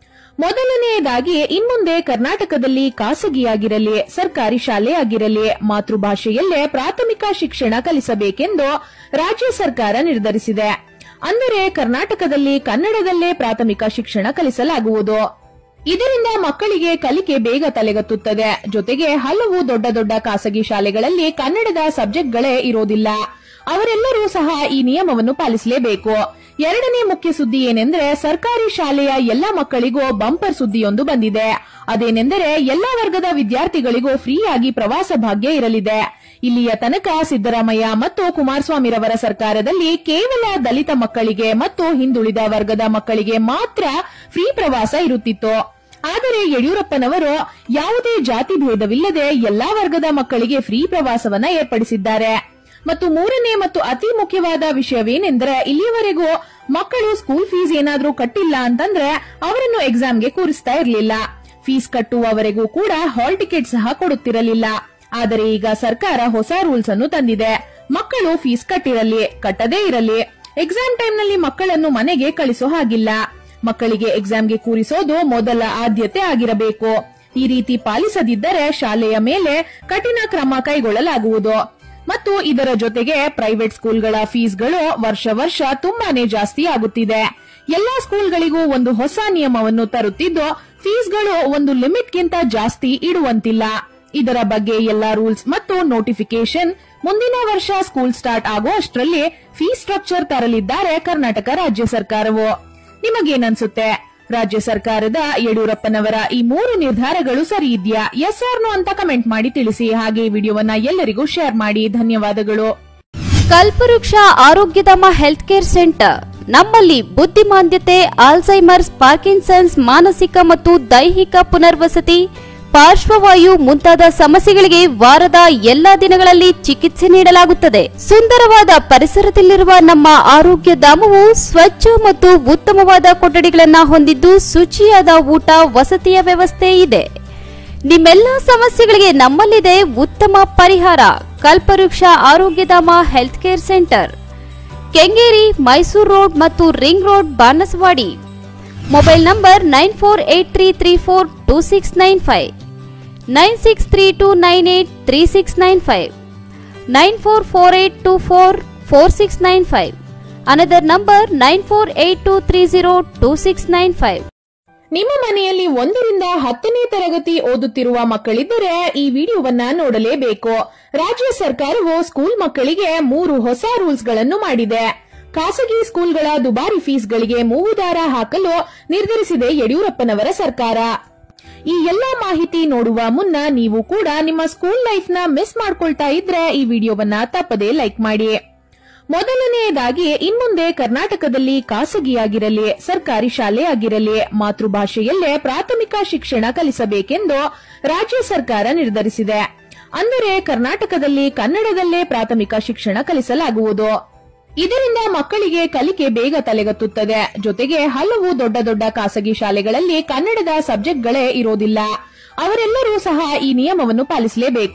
ಮೊದಲನೆಯದಾಗಿ ಇನ್ಮುಂದೆ ಕರ್ನಾಟಕದಲ್ಲಿ ಖಾಸಗಿಯಾಗಿರಲಿ ಸರ್ಕಾರಿ ಶಾಲೆ ಆಗಿರಲಿ ಮಾತೃಭಾಷೆಯಲ್ಲೇ ಪ್ರಾಥಮಿಕ ಶಿಕ್ಷಣ ಕಲಿಸಬೇಕೆಂದು ರಾಜ್ಯ ಸರ್ಕಾರ ನಿರ್ಧರಿಸಿದೆ ಅಂದರೆ ಕರ್ನಾಟಕದಲ್ಲಿ ಕನ್ನಡದಲ್ಲೇ ಪ್ರಾಥಮಿಕ ಶಿಕ್ಷಣ ಕಲಿಸಲಾಗುವುದು ಇದರಿಂದ ಮಕ್ಕಳಿಗೆ ಕಲಿಕೆ ಬೇಗ ತಲೆಗತ್ತುತ್ತದೆ ಜೊತೆಗೆ ಹಲವು ದೊಡ್ಡ ದೊಡ್ಡ ಖಾಸಗಿ ಶಾಲೆಗಳಲ್ಲಿ ಕನ್ನಡದ ಸಬ್ಜೆಕ್ಟ್ಗಳೇ ಇರೋದಿಲ್ಲ ಅವರೆಲ್ಲರೂ ಸಹ ಈ ನಿಯಮವನ್ನು ಪಾಲಿಸಲೇಬೇಕು ಎರಡನೇ ಮುಖ್ಯ ಸುದ್ದಿ ಏನೆಂದ್ರೆ ಸರ್ಕಾರಿ ಶಾಲೆಯ ಎಲ್ಲಾ ಮಕ್ಕಳಿಗೂ ಬಂಪರ್ ಸುದ್ದಿಯೊಂದು ಬಂದಿದೆ ಅದೇನೆಂದರೆ ಎಲ್ಲಾ ವರ್ಗದ ವಿದ್ಯಾರ್ಥಿಗಳಿಗೂ ಫ್ರೀಯಾಗಿ ಪ್ರವಾಸ ಭಾಗ್ಯ ಇರಲಿದೆ ಇಲ್ಲಿಯ ತನಕ ಸಿದ್ದರಾಮಯ್ಯ ಮತ್ತು ಕುಮಾರಸ್ವಾಮಿರವರ ಸರ್ಕಾರದಲ್ಲಿ ಕೇವಲ ದಲಿತ ಮಕ್ಕಳಿಗೆ ಮತ್ತು ಹಿಂದುಳಿದ ವರ್ಗದ ಮಕ್ಕಳಿಗೆ ಮಾತ್ರ ಫ್ರೀ ಪ್ರವಾಸ ಇರುತ್ತಿತ್ತು ಆದರೆ ಯಡಿಯೂರಪ್ಪನವರು ಯಾವುದೇ ಜಾತಿ ಭೇದವಿಲ್ಲದೆ ಎಲ್ಲಾ ವರ್ಗದ ಮಕ್ಕಳಿಗೆ ಫ್ರೀ ಪ್ರವಾಸವನ್ನ ಏರ್ಪಡಿಸಿದ್ದಾರೆ ಮತ್ತು ಮೂರನೇ ಮತ್ತು ಅತಿ ಮುಖ್ಯವಾದ ವಿಷಯವೇನೆಂದರೆ ಇಲ್ಲಿಯವರೆಗೂ ಮಕ್ಕಳು ಸ್ಕೂಲ್ ಫೀಸ್ ಏನಾದ್ರೂ ಕಟ್ಟಿಲ್ಲ ಅಂತಂದ್ರೆ ಅವರನ್ನು ಎಕ್ಸಾಮ್ಗೆ ಕೂರಿಸ್ತಾ ಇರಲಿಲ್ಲ ಫೀಸ್ ಕಟ್ಟುವವರೆಗೂ ಕೂಡ ಹಾಲ್ ಟಿಕೆಟ್ ಸಹ ಕೊಡುತ್ತಿರಲಿಲ್ಲ ಆದರೆ ಈಗ ಸರ್ಕಾರ ಹೊಸ ರೂಲ್ಸ್ ಅನ್ನು ತಂದಿದೆ ಮಕ್ಕಳು ಫೀಸ್ ಕಟ್ಟಿರಲಿ ಕಟ್ಟದೇ ಇರಲಿ ಎಕ್ಸಾಮ್ ಟೈಮ್ ನಲ್ಲಿ ಮಕ್ಕಳನ್ನು ಮನೆಗೆ ಕಳಿಸೋ ಹಾಗಿಲ್ಲ ಮಕ್ಕಳಿಗೆ ಎಕ್ಸಾಮ್ಗೆ ಕೂರಿಸೋದು ಮೊದಲ ಆದ್ಯತೆ ಆಗಿರಬೇಕು ಈ ರೀತಿ ಪಾಲಿಸದಿದ್ದರೆ ಶಾಲೆಯ ಮೇಲೆ ಕಠಿಣ ಕ್ರಮ ಕೈಗೊಳ್ಳಲಾಗುವುದು ಮತ್ತು ಇದರ ಜೊತೆಗೆ ಪ್ರೈವೇಟ್ ಸ್ಕೂಲ್ಗಳ ಫೀಸ್ಗಳು ವರ್ಷ ವರ್ಷ ತುಂಬಾನೇ ಜಾಸ್ತಿ ಆಗುತ್ತಿದೆ ಎಲ್ಲಾ ಸ್ಕೂಲ್ಗಳಿಗೂ ಒಂದು ಹೊಸ ನಿಯಮವನ್ನು ತರುತ್ತಿದ್ದು ಫೀಸ್ಗಳು ಒಂದು ಲಿಮಿಟ್ಗಿಂತ ಜಾಸ್ತಿ ಇಡುವಂತಿಲ್ಲ ಇದರ ಬಗ್ಗೆ ಎಲ್ಲಾ ರೂಲ್ಸ್ ಮತ್ತು ನೋಟಿಫಿಕೇಶನ್ ಮುಂದಿನ ವರ್ಷ ಸ್ಕೂಲ್ ಸ್ಟಾರ್ಟ್ ಆಗೋ ಅಷ್ಟರಲ್ಲಿ ಫೀಸ್ ಸ್ಟ್ರಕ್ಚರ್ ತರಲಿದ್ದಾರೆ ಕರ್ನಾಟಕ ರಾಜ್ಯ ಸರ್ಕಾರವು ನಿಮಗೇನನ್ಸುತ್ತೆ ರಾಜ್ಯ ಸರ್ಕಾರದ ಯಡಿಯೂರಪ್ಪನವರ ಈ ಮೂರು ನಿರ್ಧಾರಗಳು ಸರಿ ಇದೆಯಾ ಎಸ್ ಆರ್ನೋ ಅಂತ ಕಮೆಂಟ್ ಮಾಡಿ ತಿಳಿಸಿ ಹಾಗೆ ಈ ವಿಡಿಯೋವನ್ನ ಎಲ್ಲರಿಗೂ ಶೇರ್ ಮಾಡಿ ಧನ್ಯವಾದಗಳು ಕಲ್ಪವೃಕ್ಷ ಆರೋಗ್ಯಧಾಮ ಹೆಲ್ತ್ ಕೇರ್ ಸೆಂಟರ್ ನಮ್ಮಲ್ಲಿ ಬುದ್ಧಿಮಾಂದ್ಯತೆ ಆಲ್ಝೈಮರ್ಸ್ ಪಾರ್ಕಿನ್ಸನ್ಸ್ ಮಾನಸಿಕ ಮತ್ತು ದೈಹಿಕ ಪುನರ್ವಸತಿ ಪಾರ್ಶ್ವವಾಯು ಮುಂತಾದ ಸಮಸ್ಯೆಗಳಿಗೆ ವಾರದ ಎಲ್ಲಾ ದಿನಗಳಲ್ಲಿ ಚಿಕಿತ್ಸೆ ನೀಡಲಾಗುತ್ತದೆ ಸುಂದರವಾದ ಪರಿಸರದಲ್ಲಿರುವ ನಮ್ಮ ಆರೋಗ್ಯ ಧಾಮವು ಸ್ವಚ್ಛ ಮತ್ತು ಉತ್ತಮವಾದ ಕೊಠಡಿಗಳನ್ನು ಹೊಂದಿದ್ದು ಶುಚಿಯಾದ ಊಟ ವಸತಿಯ ವ್ಯವಸ್ಥೆ ಇದೆ ನಿಮ್ಮೆಲ್ಲ ಸಮಸ್ಯೆಗಳಿಗೆ ನಮ್ಮಲ್ಲಿದೆ ಉತ್ತಮ ಪರಿಹಾರ Kalpavriksha Arogyadhama health care centre Kengeri Mysore road ಮತ್ತು ring road Banaswadi mobile number nine four eight three three four two six nine five nine six three two nine eight three six nine five nine four four eight two four four six nine five another number nine four eight two three zero two six nine five ನಿಮ್ಮ ಮನೆಯಲ್ಲಿ ಒಂದರಿಂದ ಹತ್ತನೇ ತರಗತಿ ಓದುತ್ತಿರುವ ಮಕ್ಕಳಿದ್ದರೆ ಈ ವಿಡಿಯೋವನ್ನ ನೋಡಲೇಬೇಕು ರಾಜ್ಯ ಸರ್ಕಾರವು ಸ್ಕೂಲ್ ಮಕ್ಕಳಿಗೆ ಮೂರು ಹೊಸ ರೂಲ್ಸ್ ಗಳನ್ನು ಮಾಡಿದೆ ಖಾಸಗಿ ಸ್ಕೂಲ್ಗಳ ದುಬಾರಿ ಫೀಸ್ಗಳಿಗೆ ಮೂಗುದಾರ ಹಾಕಲು ನಿರ್ಧರಿಸಿದೆ ಯಡಿಯೂರಪ್ಪನವರ ಸರ್ಕಾರ ಈ ಎಲ್ಲಾ ಮಾಹಿತಿ ನೋಡುವ ಮುನ್ನ ನೀವು ಕೂಡ ನಿಮ್ಮ ಸ್ಕೂಲ್ ಲೈಫ್ ನ ಮಿಸ್ ಮಾಡ್ಕೊಳ್ತಾ ಇದ್ರೆ ಈ ವಿಡಿಯೋವನ್ನ ತಪ್ಪದೇ ಲೈಕ್ ಮಾಡಿ ಮೊದಲನೆಯದಾಗಿ ಇನ್ಮುಂದೆ ಕರ್ನಾಟಕದಲ್ಲಿ ಖಾಸಗಿಯಾಗಿರಲಿ ಸರ್ಕಾರಿ ಶಾಲೆ ಆಗಿರಲಿ ಮಾತೃಭಾಷೆಯಲ್ಲೇ ಪ್ರಾಥಮಿಕ ಶಿಕ್ಷಣ ಕಲಿಸಬೇಕೆಂದು ರಾಜ್ಯ ಸರ್ಕಾರ ನಿರ್ಧರಿಸಿದೆ ಅಂದರೆ ಕರ್ನಾಟಕದಲ್ಲಿ ಕನ್ನಡದಲ್ಲೇ ಪ್ರಾಥಮಿಕ ಶಿಕ್ಷಣ ಕಲಿಸಲಾಗುವುದು ಇದರಿಂದ ಮಕ್ಕಳಿಗೆ ಕಲಿಕೆ ಬೇಗ ತಲೆಗತ್ತುತ್ತದೆ ಜೊತೆಗೆ ಹಲವು ದೊಡ್ಡ ದೊಡ್ಡ ಖಾಸಗಿ ಶಾಲೆಗಳಲ್ಲಿ ಕನ್ನಡದ ಸಬ್ಜೆಕ್ಟ್ಗಳೇ ಇರೋದಿಲ್ಲ ಅವರೆಲ್ಲರೂ ಸಹ ಈ ನಿಯಮವನ್ನು ಪಾಲಿಸಲೇಬೇಕು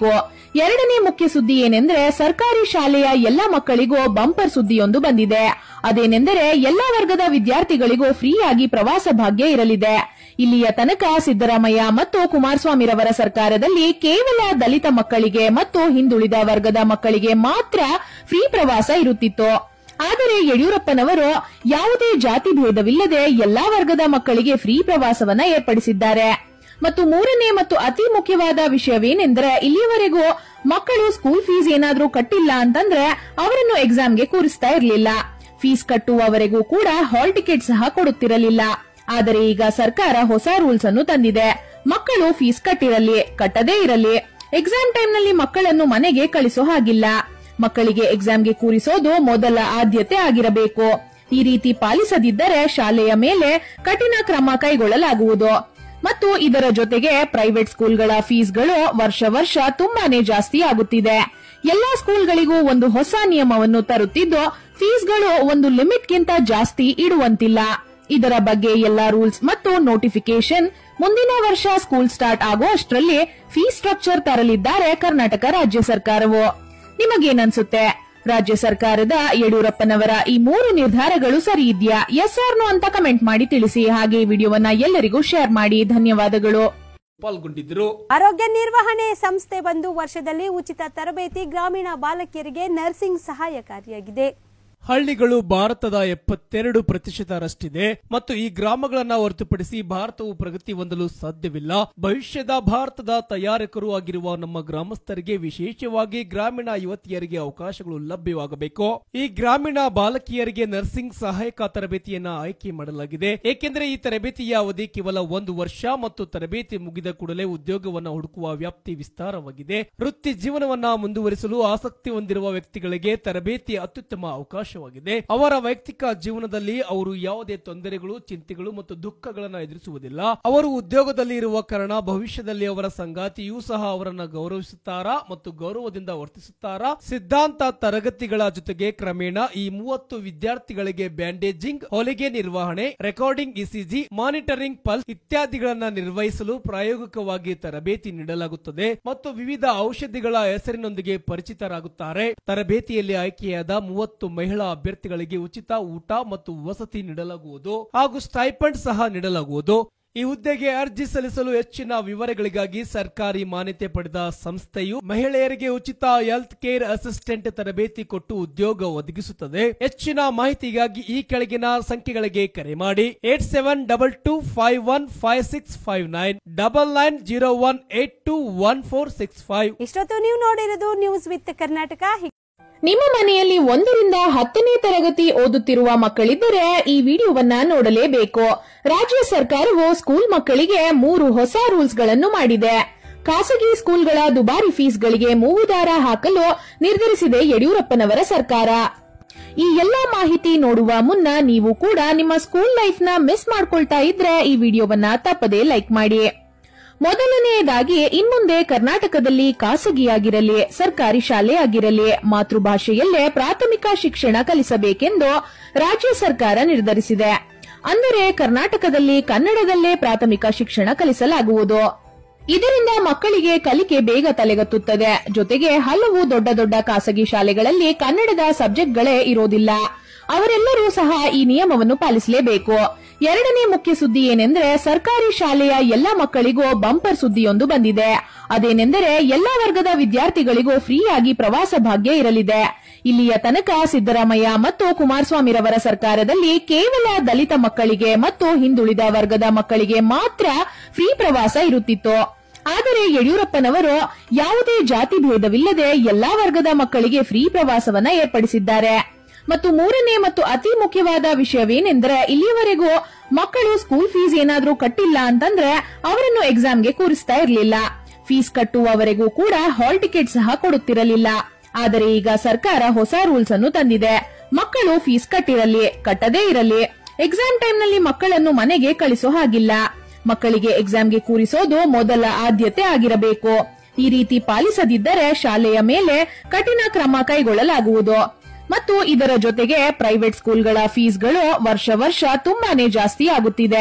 ಎರಡನೇ ಮುಖ್ಯ ಸುದ್ದಿ ಏನೆಂದ್ರೆ ಸರ್ಕಾರಿ ಶಾಲೆಯ ಎಲ್ಲಾ ಮಕ್ಕಳಿಗೂ ಬಂಪರ್ ಸುದ್ದಿಯೊಂದು ಬಂದಿದೆ ಅದೇನೆಂದರೆ ಎಲ್ಲಾ ವರ್ಗದ ವಿದ್ಯಾರ್ಥಿಗಳಿಗೂ ಫ್ರೀಯಾಗಿ ಪ್ರವಾಸ ಭಾಗ್ಯ ಇರಲಿದೆ ಇಲ್ಲಿಯ ತನಕ ಸಿದ್ದರಾಮಯ್ಯ ಮತ್ತು ಕುಮಾರಸ್ವಾಮಿರವರ ಸರ್ಕಾರದಲ್ಲಿ ಕೇವಲ ದಲಿತ ಮಕ್ಕಳಿಗೆ ಮತ್ತು ಹಿಂದುಳಿದ ವರ್ಗದ ಮಕ್ಕಳಿಗೆ ಮಾತ್ರ ಫ್ರೀ ಪ್ರವಾಸ ಇರುತ್ತಿತ್ತು ಆದರೆ ಯಡಿಯೂರಪ್ಪನವರು ಯಾವುದೇ ಜಾತಿ ಭೇದವಿಲ್ಲದೆ ಎಲ್ಲಾ ವರ್ಗದ ಮಕ್ಕಳಿಗೆ ಫ್ರೀ ಪ್ರವಾಸವನ್ನ ಏರ್ಪಡಿಸಿದ್ದಾರೆ ಮತ್ತು ಮೂರನೇ ಮತ್ತು ಅತಿ ಮುಖ್ಯವಾದ ವಿಷಯವೇನೆಂದರೆ ಇಲ್ಲಿಯವರೆಗೂ ಮಕ್ಕಳು ಸ್ಕೂಲ್ ಫೀಸ್ ಏನಾದ್ರೂ ಕಟ್ಟಿಲ್ಲ ಅಂತಂದ್ರೆ ಅವರನ್ನು ಎಕ್ಸಾಮ್ಗೆ ಕೂರಿಸ್ತಾ ಇರಲಿಲ್ಲ ಫೀಸ್ ಕಟ್ಟುವವರೆಗೂ ಕೂಡ ಹಾಲ್ ಟಿಕೆಟ್ ಸಹ ಕೊಡುತ್ತಿರಲಿಲ್ಲ ಆದರೆ ಈಗ ಸರ್ಕಾರ ಹೊಸ ರೂಲ್ಸ್ ಅನ್ನು ತಂದಿದೆ ಮಕ್ಕಳು ಫೀಸ್ ಕಟ್ಟಿರಲಿ ಕಟ್ಟದೇ ಇರಲಿ ಎಕ್ಸಾಮ್ ಟೈಮ್ ನಲ್ಲಿ ಮಕ್ಕಳನ್ನು ಮನೆಗೆ ಕಳಿಸೋ ಹಾಗಿಲ್ಲ ಮಕ್ಕಳಿಗೆ ಎಕ್ಸಾಮ್ಗೆ ಕೂರಿಸೋದು ಮೊದಲ ಆದ್ಯತೆ ಆಗಿರಬೇಕು ಈ ರೀತಿ ಪಾಲಿಸದಿದ್ದರೆ ಶಾಲೆಯ ಮೇಲೆ ಕಠಿಣ ಕ್ರಮ ಕೈಗೊಳ್ಳಲಾಗುವುದು ಮತ್ತು ಇದರ ಜೊತೆಗೆ ಪ್ರೈವೇಟ್ ಸ್ಕೂಲ್ಗಳ ಫೀಸ್ಗಳು ವರ್ಷ ವರ್ಷ ತುಂಬಾನೇ ಜಾಸ್ತಿ ಆಗುತ್ತಿದೆ ಎಲ್ಲಾ ಸ್ಕೂಲ್ಗಳಿಗೂ ಒಂದು ಹೊಸ ನಿಯಮವನ್ನು ತರುತ್ತಿದ್ದು ಫೀಸ್ಗಳು ಒಂದು ಲಿಮಿಟ್ಗಿಂತ ಜಾಸ್ತಿ ಇಡುವಂತಿಲ್ಲ ಇದರ ಬಗ್ಗೆ ಎಲ್ಲಾ ರೂಲ್ಸ್ ಮತ್ತು ನೋಟಿಫಿಕೇಶನ್ ಮುಂದಿನ ವರ್ಷ ಸ್ಕೂಲ್ ಸ್ಟಾರ್ಟ್ ಆಗೋ ಅಷ್ಟರಲ್ಲಿ ಫೀಸ್ ಸ್ಟ್ರಕ್ಚರ್ ತರಲಿದ್ದಾರೆ ಕರ್ನಾಟಕ ರಾಜ್ಯ ಸರ್ಕಾರವು ನಿಮಗೇನನ್ಸುತ್ತೆ ರಾಜ್ಯ ಸರ್ಕಾರದ ಯಡಿಯೂರಪ್ಪನವರ ಈ ಮೂರು ನಿರ್ಧಾರಗಳು ಸರಿ ಇದೆಯಾ ಎಸ್ ಆರ್ನೋ ಅಂತ ಕಮೆಂಟ್ ಮಾಡಿ ತಿಳಿಸಿ ಹಾಗೆ ಈ ವಿಡಿಯೋವನ್ನ ಎಲ್ಲರಿಗೂ ಶೇರ್ ಮಾಡಿ ಧನ್ಯವಾದಗಳು ಪಾಲ್ಗೊಂಡಿದ್ದರು ಆರೋಗ್ಯ ನಿರ್ವಹಣೆ ಸಂಸ್ಥೆ ಬಂದು ವರ್ಷದಲ್ಲಿ ಉಚಿತ ತರಬೇತಿ ಗ್ರಾಮೀಣ ಬಾಲಕಿಯರಿಗೆ ನರ್ಸಿಂಗ್ ಸಹಾಯಕಾರಿಯಾಗಿದೆ ಹಳ್ಳಿಗಳು ಭಾರತದ ಎಪ್ಪತ್ತೆರಡು ಪ್ರತಿಶತರಷ್ಟಿದೆ ಮತ್ತು ಈ ಗ್ರಾಮಗಳನ್ನ ಹೊರತುಪಡಿಸಿ ಭಾರತವು ಪ್ರಗತಿ ಹೊಂದಲು ಸಾಧ್ಯವಿಲ್ಲ ಭವಿಷ್ಯದ ಭಾರತದ ತಯಾರಕರು ಆಗಿರುವ ನಮ್ಮ ಗ್ರಾಮಸ್ಥರಿಗೆ ವಿಶೇಷವಾಗಿ ಗ್ರಾಮೀಣ ಯುವತಿಯರಿಗೆ ಅವಕಾಶಗಳು ಲಭ್ಯವಾಗಬೇಕು ಈ ಗ್ರಾಮೀಣ ಬಾಲಕಿಯರಿಗೆ ನರ್ಸಿಂಗ್ ಸಹಾಯಕ ತರಬೇತಿಯನ್ನ ಆಯ್ಕೆ ಮಾಡಲಾಗಿದೆ ಏಕೆಂದರೆ ಈ ತರಬೇತಿಯ ಅವಧಿ ಕೇವಲ ಒಂದು ವರ್ಷ ಮತ್ತು ತರಬೇತಿ ಮುಗಿದ ಕೂಡಲೇ ಉದ್ಯೋಗವನ್ನ ಹುಡುಕುವ ವ್ಯಾಪ್ತಿ ವಿಸ್ತಾರವಾಗಿದೆ ವೃತ್ತಿ ಜೀವನವನ್ನ ಮುಂದುವರಿಸಲು ಆಸಕ್ತಿ ಹೊಂದಿರುವ ವ್ಯಕ್ತಿಗಳಿಗೆ ತರಬೇತಿ ಅತ್ಯುತ್ತಮ ಅವಕಾಶವಾಗಿದೆ ಅವರ ವೈಯಕ್ತಿಕ ಜೀವನದಲ್ಲಿ ಅವರು ಯಾವುದೇ ತೊಂದರೆಗಳು ಚಿಂತೆಗಳು ಮತ್ತು ದುಃಖಗಳನ್ನ ಎದುರಿಸುವುದಿಲ್ಲ ಅವರು ಉದ್ಯೋಗದಲ್ಲಿ ಇರುವ ಕಾರಣ ಭವಿಷ್ಯದಲ್ಲಿ ಅವರ ಸಂಗಾತಿಯೂ ಸಹ ಅವರನ್ನ ಗೌರವಿಸುತ್ತಾರಾ ಮತ್ತು ಗೌರವದಿಂದ ವರ್ತಿಸುತ್ತಾರಾ ಸಿದ್ಧಾಂತ ತರಗತಿಗಳ ಜೊತೆಗೆ ಕ್ರಮೇಣ ಈ ಮೂವತ್ತು ವಿದ್ಯಾರ್ಥಿಗಳಿಗೆ ಬ್ಯಾಂಡೇಜಿಂಗ್ ಹೊಲಿಗೆ ನಿರ್ವಹಣೆ ರೆಕಾರ್ಡಿಂಗ್ ಇಸಿಜಿ ಮಾನಿಟರಿಂಗ್ ಪಲ್ಸ್ ಇತ್ಯಾದಿಗಳನ್ನ ನಿರ್ವಹಿಸಲು ಪ್ರಾಯೋಗಿಕವಾಗಿ ತರಬೇತಿ ನೀಡಲಾಗುತ್ತದೆ ಮತ್ತು ವಿವಿಧ ಔಷಧಿಗಳ ಹೆಸರಿನೊಂದಿಗೆ ಪರಿಚಿತರಾಗುತ್ತಾರೆ ತರಬೇತಿಯಲ್ಲಿ ಆಯ್ಕೆಯಾದ ಮೂವತ್ತು ಮಹಿಳಾ ಅಭ್ಯರ್ಥಿಗಳಿಗೆ ಉಚಿತ ಊಟ ಮತ್ತು ವಸತಿ ನೀಡಲಾಗುವುದು ಹಾಗೂ ಸ್ಟೈಪಂಡ್ ಸಹ ನೀಡಲಾಗುವುದು ಈ ಹುದ್ದೆಗೆ ಅರ್ಜಿ ಸಲ್ಲಿಸಲು ಹೆಚ್ಚಿನ ವಿವರಗಳಿಗಾಗಿ ಸರ್ಕಾರಿ ಮಾನ್ಯತೆ ಪಡೆದ ಸಂಸ್ಥೆಯು ಮಹಿಳೆಯರಿಗೆ ಉಚಿತ ಹೆಲ್ತ್ ಕೇರ್ ಅಸಿಸ್ಟೆಂಟ್ ತರಬೇತಿ ಕೊಟ್ಟು ಉದ್ಯೋಗ ಒದಗಿಸುತ್ತದೆ ಹೆಚ್ಚಿನ ಮಾಹಿತಿಗಾಗಿ ಈ ಕೆಳಗಿನ ಸಂಖ್ಯೆಗಳಿಗೆ ಕರೆ ಮಾಡಿ eight seven double two five one five six five nine double nine zero one eight two one four six five ಇಷ್ಟೊತ್ತು ನೀವು ನೋಡಿರೋದು ನ್ಯೂಸ್ ವಿತ್ ಕರ್ನಾಟಕ ನಿಮ್ಮ ಮನೆಯಲ್ಲಿ ಒಂದರಿಂದ ಹತ್ತನೇ ತರಗತಿ ಓದುತ್ತಿರುವ ಮಕ್ಕಳಿದ್ದರೆ ಈ ವಿಡಿಯೋವನ್ನ ನೋಡಲೇಬೇಕು ರಾಜ್ಯ ಸರ್ಕಾರವು ಸ್ಕೂಲ್ ಮಕ್ಕಳಿಗೆ ಮೂರು ಹೊಸ ರೂಲ್ಸ್ ಗಳನ್ನು ಮಾಡಿದೆ ಖಾಸಗಿ ಸ್ಕೂಲ್ಗಳ ದುಬಾರಿ ಫೀಸ್ಗಳಿಗೆ ಮೂಗುದಾರ ಹಾಕಲು ನಿರ್ಧರಿಸಿದೆ ಯಡಿಯೂರಪ್ಪನವರ ಸರ್ಕಾರ ಈ ಎಲ್ಲಾ ಮಾಹಿತಿ ನೋಡುವ ಮುನ್ನ ನೀವು ಕೂಡ ನಿಮ್ಮ ಸ್ಕೂಲ್ ಲೈಫ್ ನ ಮಿಸ್ ಮಾಡ್ಕೊಳ್ತಾ ಇದ್ರೆ ಈ ವಿಡಿಯೋವನ್ನ ತಪ್ಪದೇ ಲೈಕ್ ಮಾಡಿ ಮೊದಲನೆಯದಾಗಿ ಇನ್ಮುಂದೆ ಕರ್ನಾಟಕದಲ್ಲಿ ಖಾಸಗಿಯಾಗಿರಲಿ ಸರ್ಕಾರಿ ಶಾಲೆಯಾಗಿರಲಿ ಮಾತೃಭಾಷೆಯಲ್ಲೇ ಪ್ರಾಥಮಿಕ ಶಿಕ್ಷಣ ಕಲಿಸಬೇಕೆಂದು ರಾಜ್ಯ ಸರ್ಕಾರ ನಿರ್ಧರಿಸಿದೆ ಅಂದರೆ ಕರ್ನಾಟಕದಲ್ಲಿ ಕನ್ನಡದಲ್ಲೇ ಪ್ರಾಥಮಿಕ ಶಿಕ್ಷಣ ಕಲಿಸಲಾಗುವುದು ಇದರಿಂದ ಮಕ್ಕಳಿಗೆ ಕಲಿಕೆ ಬೇಗ ತಲೆಗತ್ತುತ್ತದೆ ಜೊತೆಗೆ ಹಲವು ದೊಡ್ಡ ದೊಡ್ಡ ಖಾಸಗಿ ಶಾಲೆಗಳಲ್ಲಿ ಕನ್ನಡದ ಸಬ್ಜೆಕ್ಟ್ಗಳೇ ಇರೋದಿಲ್ಲ ಅವರೆಲ್ಲರೂ ಸಹ ಈ ನಿಯಮವನ್ನು ಪಾಲಿಸಲೇಬೇಕು ಎರಡನೇ ಮುಖ್ಯ ಸುದ್ದಿ ಏನೆಂದರೆ ಸರ್ಕಾರಿ ಶಾಲೆಯ ಎಲ್ಲಾ ಮಕ್ಕಳಿಗೂ ಬಂಪರ್ ಸುದ್ದಿಯೊಂದು ಬಂದಿದೆ ಅದೇನೆಂದರೆ ಎಲ್ಲಾ ವರ್ಗದ ವಿದ್ಯಾರ್ಥಿಗಳಿಗೂ ಫ್ರೀಯಾಗಿ ಪ್ರವಾಸ ಭಾಗ್ಯ ಇರಲಿದೆ ಇಲ್ಲಿಯ ತನಕ ಸಿದ್ದರಾಮಯ್ಯ ಮತ್ತು ಕುಮಾರಸ್ವಾಮಿರವರ ಸರ್ಕಾರದಲ್ಲಿ ಕೇವಲ ದಲಿತ ಮಕ್ಕಳಿಗೆ ಮತ್ತು ಹಿಂದುಳಿದ ವರ್ಗದ ಮಕ್ಕಳಿಗೆ ಮಾತ್ರ ಫ್ರೀ ಪ್ರವಾಸ ಇರುತ್ತಿತ್ತು ಆದರೆ ಯಡಿಯೂರಪ್ಪನವರು ಯಾವುದೇ ಜಾತಿ ಭೇದವಿಲ್ಲದೆ ಎಲ್ಲಾ ವರ್ಗದ ಮಕ್ಕಳಿಗೆ ಫ್ರೀ ಪ್ರವಾಸವನ್ನ ಏರ್ಪಡಿಸಿದ್ದಾರೆ ಮತ್ತು ಮೂರನೇ ಮತ್ತು ಅತಿ ಮುಖ್ಯವಾದ ವಿಷಯವೇನೆಂದರೆ ಇಲ್ಲಿಯವರೆಗೂ ಮಕ್ಕಳು ಸ್ಕೂಲ್ ಫೀಸ್ ಏನಾದ್ರೂ ಕಟ್ಟಿಲ್ಲ ಅಂತಂದ್ರೆ ಅವರನ್ನು ಎಕ್ಸಾಮ್ಗೆ ಕೂರಿಸ್ತಾ ಇರಲಿಲ್ಲ ಫೀಸ್ ಕಟ್ಟುವವರೆಗೂ ಕೂಡ ಹಾಲ್ ಟಿಕೆಟ್ ಸಹ ಕೊಡುತ್ತಿರಲಿಲ್ಲ ಆದರೆ ಈಗ ಸರ್ಕಾರ ಹೊಸ ರೂಲ್ಸ್ ಅನ್ನು ತಂದಿದೆ ಮಕ್ಕಳು ಫೀಸ್ ಕಟ್ಟಿರಲಿ ಕಟ್ಟದೇ ಇರಲಿ ಎಕ್ಸಾಮ್ ಟೈಮ್ ನಲ್ಲಿ ಮಕ್ಕಳನ್ನು ಮನೆಗೆ ಕಳಿಸೋ ಹಾಗಿಲ್ಲ ಮಕ್ಕಳಿಗೆ ಎಕ್ಸಾಮ್ಗೆ ಕೂರಿಸೋದು ಮೊದಲ ಆದ್ಯತೆ ಆಗಿರಬೇಕು ಈ ರೀತಿ ಪಾಲಿಸದಿದ್ದರೆ ಶಾಲೆಯ ಮೇಲೆ ಕಠಿಣ ಕ್ರಮ ಕೈಗೊಳ್ಳಲಾಗುವುದು ಮತ್ತು ಇದರ ಜೊತೆಗೆ ಪ್ರೈವೇಟ್ ಸ್ಕೂಲ್ಗಳ ಫೀಸ್ಗಳು ವರ್ಷ ವರ್ಷ ತುಂಬಾನೇ ಜಾಸ್ತಿ ಆಗುತ್ತಿದೆ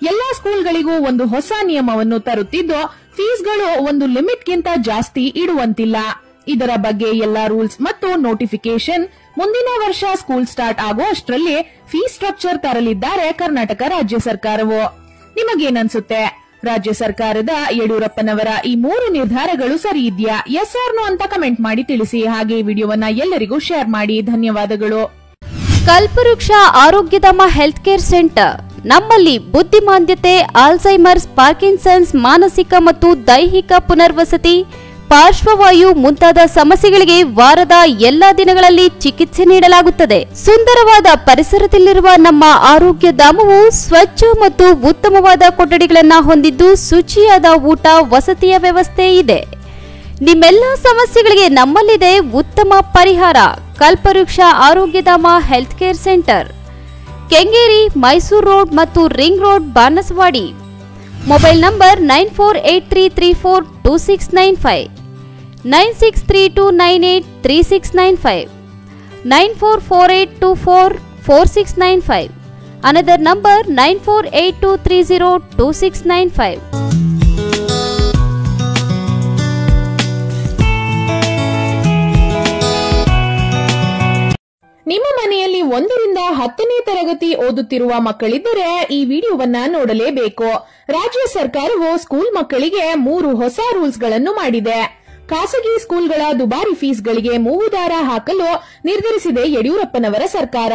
ಎಲ್ಲಾ ಸ್ಕೂಲ್ಗಳಿಗೂ ಒಂದು ಹೊಸ ನಿಯಮವನ್ನು ತರುತ್ತಿದ್ದು ಫೀಸ್ಗಳು ಒಂದು ಲಿಮಿಟ್ಗಿಂತ ಜಾಸ್ತಿ ಇಡುವಂತಿಲ್ಲ ಇದರ ಬಗ್ಗೆ ಎಲ್ಲಾ ರೂಲ್ಸ್ ಮತ್ತು ನೋಟಿಫಿಕೇಶನ್ ಮುಂದಿನ ವರ್ಷ ಸ್ಕೂಲ್ ಸ್ಟಾರ್ಟ್ ಆಗೋ ಅಷ್ಟರಲ್ಲಿ ಫೀಸ್ ಸ್ಟ್ರಕ್ಚರ್ ತರಲಿದ್ದಾರೆ ಕರ್ನಾಟಕ ರಾಜ್ಯ ಸರ್ಕಾರವು ನಿಮಗೇನನ್ಸುತ್ತೆ ರಾಜ್ಯ ಸರ್ಕಾರದ ಯಡಿಯೂರಪ್ಪನವರ ಈ ಮೂರು ನಿರ್ಧಾರಗಳು ಸರಿ ಇದೆಯಾ ಎಸ್ ಆರ್ನೋ ಅಂತ ಕಮೆಂಟ್ ಮಾಡಿ ತಿಳಿಸಿ ಹಾಗೆ ಈ ವಿಡಿಯೋವನ್ನ ಎಲ್ಲರಿಗೂ ಶೇರ್ ಮಾಡಿ ಧನ್ಯವಾದಗಳು ಕಲ್ಪವೃಕ್ಷ ಆರೋಗ್ಯಧಾಮ ಹೆಲ್ತ್ ಕೇರ್ ಸೆಂಟರ್ ನಮ್ಮಲ್ಲಿ ಬುದ್ಧಿಮಾಂದ್ಯತೆ ಆಲ್ಝೈಮರ್ಸ್ ಪಾರ್ಕಿನ್ಸನ್ಸ್ ಮಾನಸಿಕ ಮತ್ತು ದೈಹಿಕ ಪುನರ್ವಸತಿ ಪಾರ್ಶ್ವವಾಯು ಮುಂತಾದ ಸಮಸ್ಯೆಗಳಿಗೆ ವಾರದ ಎಲ್ಲಾ ದಿನಗಳಲ್ಲಿ ಚಿಕಿತ್ಸೆ ನೀಡಲಾಗುತ್ತದೆ ಸುಂದರವಾದ ಪರಿಸರದಲ್ಲಿರುವ ನಮ್ಮ ಆರೋಗ್ಯ ಧಾಮವು ಸ್ವಚ್ಛ ಮತ್ತು ಉತ್ತಮವಾದ ಕೊಠಡಿಗಳನ್ನು ಹೊಂದಿದ್ದು ಶುಚಿಯಾದ ಊಟ ವಸತಿಯ ವ್ಯವಸ್ಥೆ ಇದೆ ನಿಮ್ಮೆಲ್ಲ ಸಮಸ್ಯೆಗಳಿಗೆ ನಮ್ಮಲ್ಲಿದೆ ಉತ್ತಮ ಪರಿಹಾರ Kalpavriksha Arogyadhama health care centre Kengeri Mysore road ಮತ್ತು ring road Banaswadi mobile number nine four eight three three four two six nine five nine six three two nine eight three six nine five nine four four eight two four four six nine five another number nine four eight two three zero two six nine five ನಿಮ್ಮ ಮನೆಯಲ್ಲಿ ಒಂದರಿಂದ ಹತ್ತನೇ ತರಗತಿ ಓದುತ್ತಿರುವ ಮಕ್ಕಳಿದ್ದರೆ ಈ ವಿಡಿಯೋವನ್ನ ನೋಡಲೇಬೇಕು ರಾಜ್ಯ ಸರ್ಕಾರವು ಸ್ಕೂಲ್ ಮಕ್ಕಳಿಗೆ ಮೂರು ಹೊಸ ರೂಲ್ಸ್ ಗಳನ್ನು ಮಾಡಿದೆ ಖಾಸಗಿ ಸ್ಕೂಲ್ಗಳ ದುಬಾರಿ ಫೀಸ್ಗಳಿಗೆ ಮೂಗುದಾರ ಹಾಕಲು ನಿರ್ಧರಿಸಿದೆ ಯಡಿಯೂರಪ್ಪನವರ ಸರ್ಕಾರ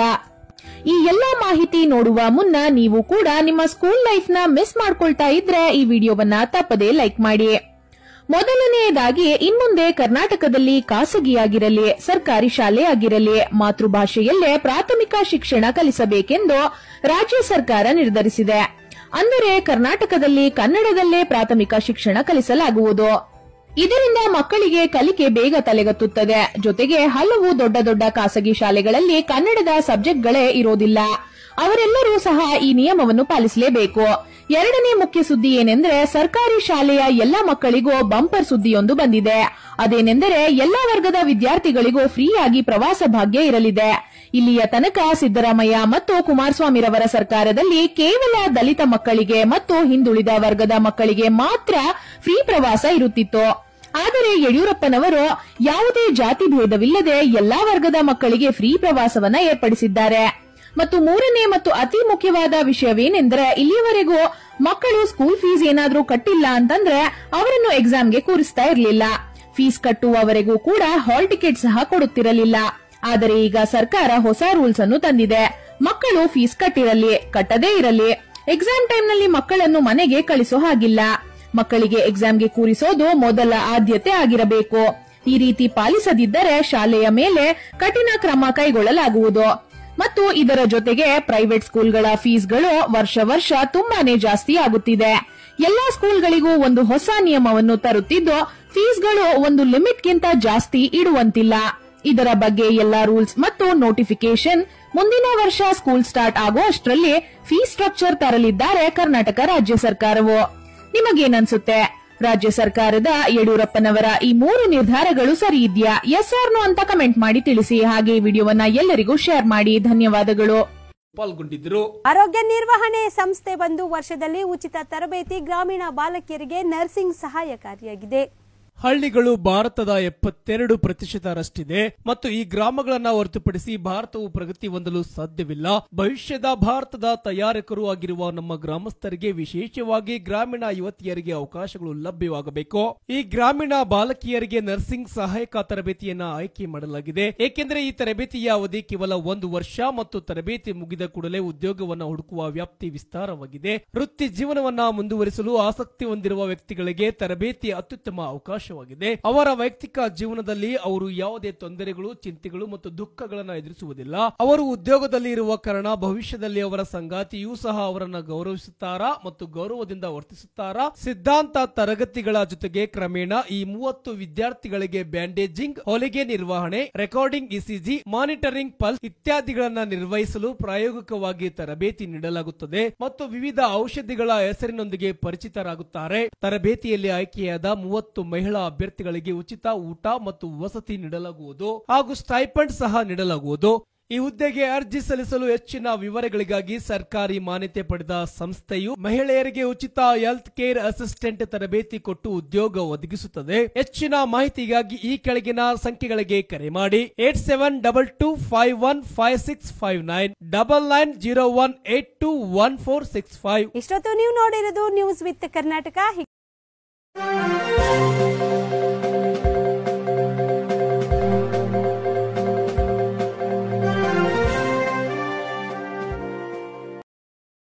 ಈ ಎಲ್ಲಾ ಮಾಹಿತಿ ನೋಡುವ ಮುನ್ನ ನೀವು ಕೂಡ ನಿಮ್ಮ ಸ್ಕೂಲ್ ಲೈಫ್ ನ ಮಿಸ್ ಮಾಡ್ಕೊಳ್ತಾ ಇದ್ರೆ ಈ ವಿಡಿಯೋವನ್ನ ತಪ್ಪದೇ ಲೈಕ್ ಮಾಡಿ ಮೊದಲನೆಯದಾಗಿ ಇನ್ಮುಂದೆ ಕರ್ನಾಟಕದಲ್ಲಿ ಖಾಸಗಿಯಾಗಿರಲಿ ಸರ್ಕಾರಿ ಶಾಲೆ ಆಗಿರಲಿ ಮಾತೃಭಾಷೆಯಲ್ಲೇ ಪ್ರಾಥಮಿಕ ಶಿಕ್ಷಣ ಕಲಿಸಬೇಕೆಂದು ರಾಜ್ಯ ಸರ್ಕಾರ ನಿರ್ಧರಿಸಿದೆ ಅಂದರೆ ಕರ್ನಾಟಕದಲ್ಲಿ ಕನ್ನಡದಲ್ಲೇ ಪ್ರಾಥಮಿಕ ಶಿಕ್ಷಣ ಕಲಿಸಲಾಗುವುದು ಇದರಿಂದ ಮಕ್ಕಳಿಗೆ ಕಲಿಕೆ ಬೇಗ ತಲೆಗತ್ತುತ್ತದೆ ಜೊತೆಗೆ ಹಲವು ದೊಡ್ಡ ದೊಡ್ಡ ಖಾಸಗಿ ಶಾಲೆಗಳಲ್ಲಿ ಕನ್ನಡದ ಸಬ್ಜೆಕ್ಟ್ಗಳೇ ಇರೋದಿಲ್ಲ ಅವರೆಲ್ಲರೂ ಸಹ ಈ ನಿಯಮವನ್ನು ಪಾಲಿಸಲೇಬೇಕು ಎರಡನೇ ಮುಖ್ಯ ಸುದ್ದಿ ಏನೆಂದ್ರೆ ಸರ್ಕಾರಿ ಶಾಲೆಯ ಎಲ್ಲಾ ಮಕ್ಕಳಿಗೂ ಬಂಪರ್ ಸುದ್ದಿಯೊಂದು ಬಂದಿದೆ ಅದೇನೆಂದರೆ ಎಲ್ಲಾ ವರ್ಗದ ವಿದ್ಯಾರ್ಥಿಗಳಿಗೂ ಫ್ರೀಯಾಗಿ ಪ್ರವಾಸ ಭಾಗ್ಯ ಇರಲಿದೆ ಇಲ್ಲಿಯ ತನಕ ಸಿದ್ದರಾಮಯ್ಯ ಮತ್ತು ಕುಮಾರಸ್ವಾಮಿರವರ ಸರ್ಕಾರದಲ್ಲಿ ಕೇವಲ ದಲಿತ ಮಕ್ಕಳಿಗೆ ಮತ್ತು ಹಿಂದುಳಿದ ವರ್ಗದ ಮಕ್ಕಳಿಗೆ ಮಾತ್ರ ಫ್ರೀ ಪ್ರವಾಸ ಇರುತ್ತಿತ್ತು ಆದರೆ ಯಡಿಯೂರಪ್ಪನವರು ಯಾವುದೇ ಜಾತಿ ಭೇದವಿಲ್ಲದೆ ಎಲ್ಲಾ ವರ್ಗದ ಮಕ್ಕಳಿಗೆ ಫ್ರೀ ಪ್ರವಾಸವನ್ನ ಏರ್ಪಡಿಸಿದ್ದಾರೆ ಮತ್ತು ಮೂರನೇ ಮತ್ತು ಅತಿ ಮುಖ್ಯವಾದ ವಿಷಯವೇನೆಂದರೆ ಇಲ್ಲಿಯವರೆಗೂ ಮಕ್ಕಳು ಸ್ಕೂಲ್ ಫೀಸ್ ಏನಾದ್ರೂ ಕಟ್ಟಿಲ್ಲ ಅಂತಂದ್ರೆ ಅವರನ್ನು ಎಕ್ಸಾಮ್ಗೆ ಕೂರಿಸ್ತಾ ಇರಲಿಲ್ಲ ಫೀಸ್ ಕಟ್ಟುವವರೆಗೂ ಕೂಡ ಹಾಲ್ ಟಿಕೆಟ್ ಸಹ ಕೊಡುತ್ತಿರಲಿಲ್ಲ ಆದರೆ ಈಗ ಸರ್ಕಾರ ಹೊಸ ರೂಲ್ಸ್ ಅನ್ನು ತಂದಿದೆ ಮಕ್ಕಳು ಫೀಸ್ ಕಟ್ಟಿರಲಿ ಕಟ್ಟದೇ ಇರಲಿ ಎಕ್ಸಾಮ್ ಟೈಮ್ ನಲ್ಲಿ ಮಕ್ಕಳನ್ನು ಮನೆಗೆ ಕಳಿಸೋ ಹಾಗಿಲ್ಲ ಮಕ್ಕಳಿಗೆ ಎಕ್ಸಾಮ್ಗೆ ಕೂರಿಸೋದು ಮೊದಲ ಆದ್ಯತೆ ಆಗಿರಬೇಕು ಈ ರೀತಿ ಪಾಲಿಸದಿದ್ದರೆ ಶಾಲೆಯ ಮೇಲೆ ಕಠಿಣ ಕ್ರಮ ಕೈಗೊಳ್ಳಲಾಗುವುದು ಮತ್ತು ಇದರ ಜೊತೆಗೆ ಪ್ರೈವೇಟ್ ಸ್ಕೂಲ್ಗಳ ಫೀಸ್ಗಳು ವರ್ಷ ವರ್ಷ ತುಂಬಾನೇ ಜಾಸ್ತಿ ಆಗುತ್ತಿದೆ ಎಲ್ಲಾ ಸ್ಕೂಲ್ಗಳಿಗೂ ಒಂದು ಹೊಸ ನಿಯಮವನ್ನು ತರುತ್ತಿದ್ದು ಫೀಸ್ಗಳು ಒಂದು ಲಿಮಿಟ್ಗಿಂತ ಜಾಸ್ತಿ ಇಡುವಂತಿಲ್ಲ ಇದರ ಬಗ್ಗೆ ಎಲ್ಲಾ ರೂಲ್ಸ್ ಮತ್ತು ನೋಟಿಫಿಕೇಶನ್ ಮುಂದಿನ ವರ್ಷ ಸ್ಕೂಲ್ ಸ್ಟಾರ್ಟ್ ಆಗೋ ಅಷ್ಟರಲ್ಲಿ ಫೀಸ್ ಸ್ಟ್ರಕ್ಚರ್ ತರಲಿದ್ದಾರೆ ಕರ್ನಾಟಕ ರಾಜ್ಯ ಸರ್ಕಾರವು ನಿಮಗೇನನ್ಸುತ್ತೆ ರಾಜ್ಯ ಸರ್ಕಾರದ ಯಡಿಯೂರಪ್ಪನವರ ಈ ಮೂರು ನಿರ್ಧಾರಗಳು ಸರಿ ಇದೆಯಾ ಎಸ್ ಆರ್ನೋ ಅಂತ ಕಮೆಂಟ್ ಮಾಡಿ ತಿಳಿಸಿ ಹಾಗೆ ಈ ವಿಡಿಯೋವನ್ನ ಎಲ್ಲರಿಗೂ ಶೇರ್ ಮಾಡಿ ಧನ್ಯವಾದಗಳು ಪಾಲ್ಗೊಂಡಿದ್ದರು ಆರೋಗ್ಯ ನಿರ್ವಹಣೆ ಸಂಸ್ಥೆ ಬಂದು ವರ್ಷದಲ್ಲಿ ಉಚಿತ ತರಬೇತಿ ಗ್ರಾಮೀಣ ಬಾಲಕಿಯರಿಗೆ ನರ್ಸಿಂಗ್ ಸಹಾಯಕಾರಿಯಾಗಿದೆ ಹಳ್ಳಿಗಳು ಭಾರತದ ಎಪ್ಪತ್ತೆರಡು ಪ್ರತಿಶತರಷ್ಟಿದೆ ಮತ್ತು ಈ ಗ್ರಾಮಗಳನ್ನ ಹೊರತುಪಡಿಸಿ ಭಾರತವು ಪ್ರಗತಿ ಹೊಂದಲು ಸಾಧ್ಯವಿಲ್ಲ ಭವಿಷ್ಯದ ಭಾರತದ ತಯಾರಕರು ಆಗಿರುವ ನಮ್ಮ ಗ್ರಾಮಸ್ಥರಿಗೆ ವಿಶೇಷವಾಗಿ ಗ್ರಾಮೀಣ ಯುವತಿಯರಿಗೆ ಅವಕಾಶಗಳು ಲಭ್ಯವಾಗಬೇಕು ಈ ಗ್ರಾಮೀಣ ಬಾಲಕಿಯರಿಗೆ ನರ್ಸಿಂಗ್ ಸಹಾಯಕ ತರಬೇತಿಯನ್ನ ಆಯ್ಕೆ ಮಾಡಲಾಗಿದೆ ಏಕೆಂದರೆ ಈ ತರಬೇತಿಯ ಅವಧಿ ಕೇವಲ ಒಂದು ವರ್ಷ ಮತ್ತು ತರಬೇತಿ ಮುಗಿದ ಕೂಡಲೇ ಉದ್ಯೋಗವನ್ನ ಹುಡುಕುವ ವ್ಯಾಪ್ತಿ ವಿಸ್ತಾರವಾಗಿದೆ ವೃತ್ತಿ ಜೀವನವನ್ನ ಮುಂದುವರಿಸಲು ಆಸಕ್ತಿ ಹೊಂದಿರುವ ವ್ಯಕ್ತಿಗಳಿಗೆ ತರಬೇತಿ ಅತ್ಯುತ್ತಮ ಅವಕಾಶವಾಗಿದೆ ಅವರ ವೈಯಕ್ತಿಕ ಜೀವನದಲ್ಲಿ ಅವರು ಯಾವುದೇ ತೊಂದರೆಗಳು ಚಿಂತೆಗಳು ಮತ್ತು ದುಃಖಗಳನ್ನ ಎದುರಿಸುವುದಿಲ್ಲ ಅವರು ಉದ್ಯೋಗದಲ್ಲಿ ಇರುವ ಕಾರಣ ಭವಿಷ್ಯದಲ್ಲಿ ಅವರ ಸಂಗಾತಿಯೂ ಸಹ ಅವರನ್ನ ಗೌರವಿಸುತ್ತಾರಾ ಮತ್ತು ಗೌರವದಿಂದ ವರ್ತಿಸುತ್ತಾರಾ ಸಿದ್ಧಾಂತ ತರಗತಿಗಳ ಜೊತೆಗೆ ಕ್ರಮೇಣ ಈ ಮೂವತ್ತು ವಿದ್ಯಾರ್ಥಿಗಳಿಗೆ ಬ್ಯಾಂಡೇಜಿಂಗ್ ಹೊಲಿಗೆ ನಿರ್ವಹಣೆ ರೆಕಾರ್ಡಿಂಗ್ ಇಸಿಜಿ ಮಾನಿಟರಿಂಗ್ ಪಲ್ಸ್ ಇತ್ಯಾದಿಗಳನ್ನ ನಿರ್ವಹಿಸಲು ಪ್ರಾಯೋಗಿಕವಾಗಿ ತರಬೇತಿ ನೀಡಲಾಗುತ್ತದೆ ಮತ್ತು ವಿವಿಧ ಔಷಧಿಗಳ ಹೆಸರಿನೊಂದಿಗೆ ಪರಿಚಿತರಾಗುತ್ತಾರೆ ತರಬೇತಿಯಲ್ಲಿ ಆಯ್ಕೆಯಾದ ಮೂವತ್ತು ಮಹಿಳಾ ಅಭ್ಯರ್ಥಿಗಳಿಗೆ ಉಚಿತ ಊಟ ಮತ್ತು ವಸತಿ ನೀಡಲಾಗುವುದು ಹಾಗೂ ಸ್ಟೈಪಂಡ್ ಸಹ ನೀಡಲಾಗುವುದು ಈ ಹುದ್ದೆಗೆ ಅರ್ಜಿ ಸಲ್ಲಿಸಲು ಹೆಚ್ಚಿನ ವಿವರಗಳಿಗಾಗಿ ಸರ್ಕಾರಿ ಮಾನ್ಯತೆ ಪಡೆದ ಸಂಸ್ಥೆಯು ಮಹಿಳೆಯರಿಗೆ ಉಚಿತ ಹೆಲ್ತ್ ಕೇರ್ ಅಸಿಸ್ಟೆಂಟ್ ತರಬೇತಿ ಕೊಟ್ಟು ಉದ್ಯೋಗ ಒದಗಿಸುತ್ತದೆ ಹೆಚ್ಚಿನ ಮಾಹಿತಿಗಾಗಿ ಈ ಕೆಳಗಿನ ಸಂಖ್ಯೆಗಳಿಗೆ ಕರೆ ಮಾಡಿ eight seven double two five one five six five nine double nine zero one eight two one four six five ಇಷ್ಟೊತ್ತು ನೀವು ನೋಡಿರೋದು ನ್ಯೂಸ್ ವಿತ್ ಕರ್ನಾಟಕ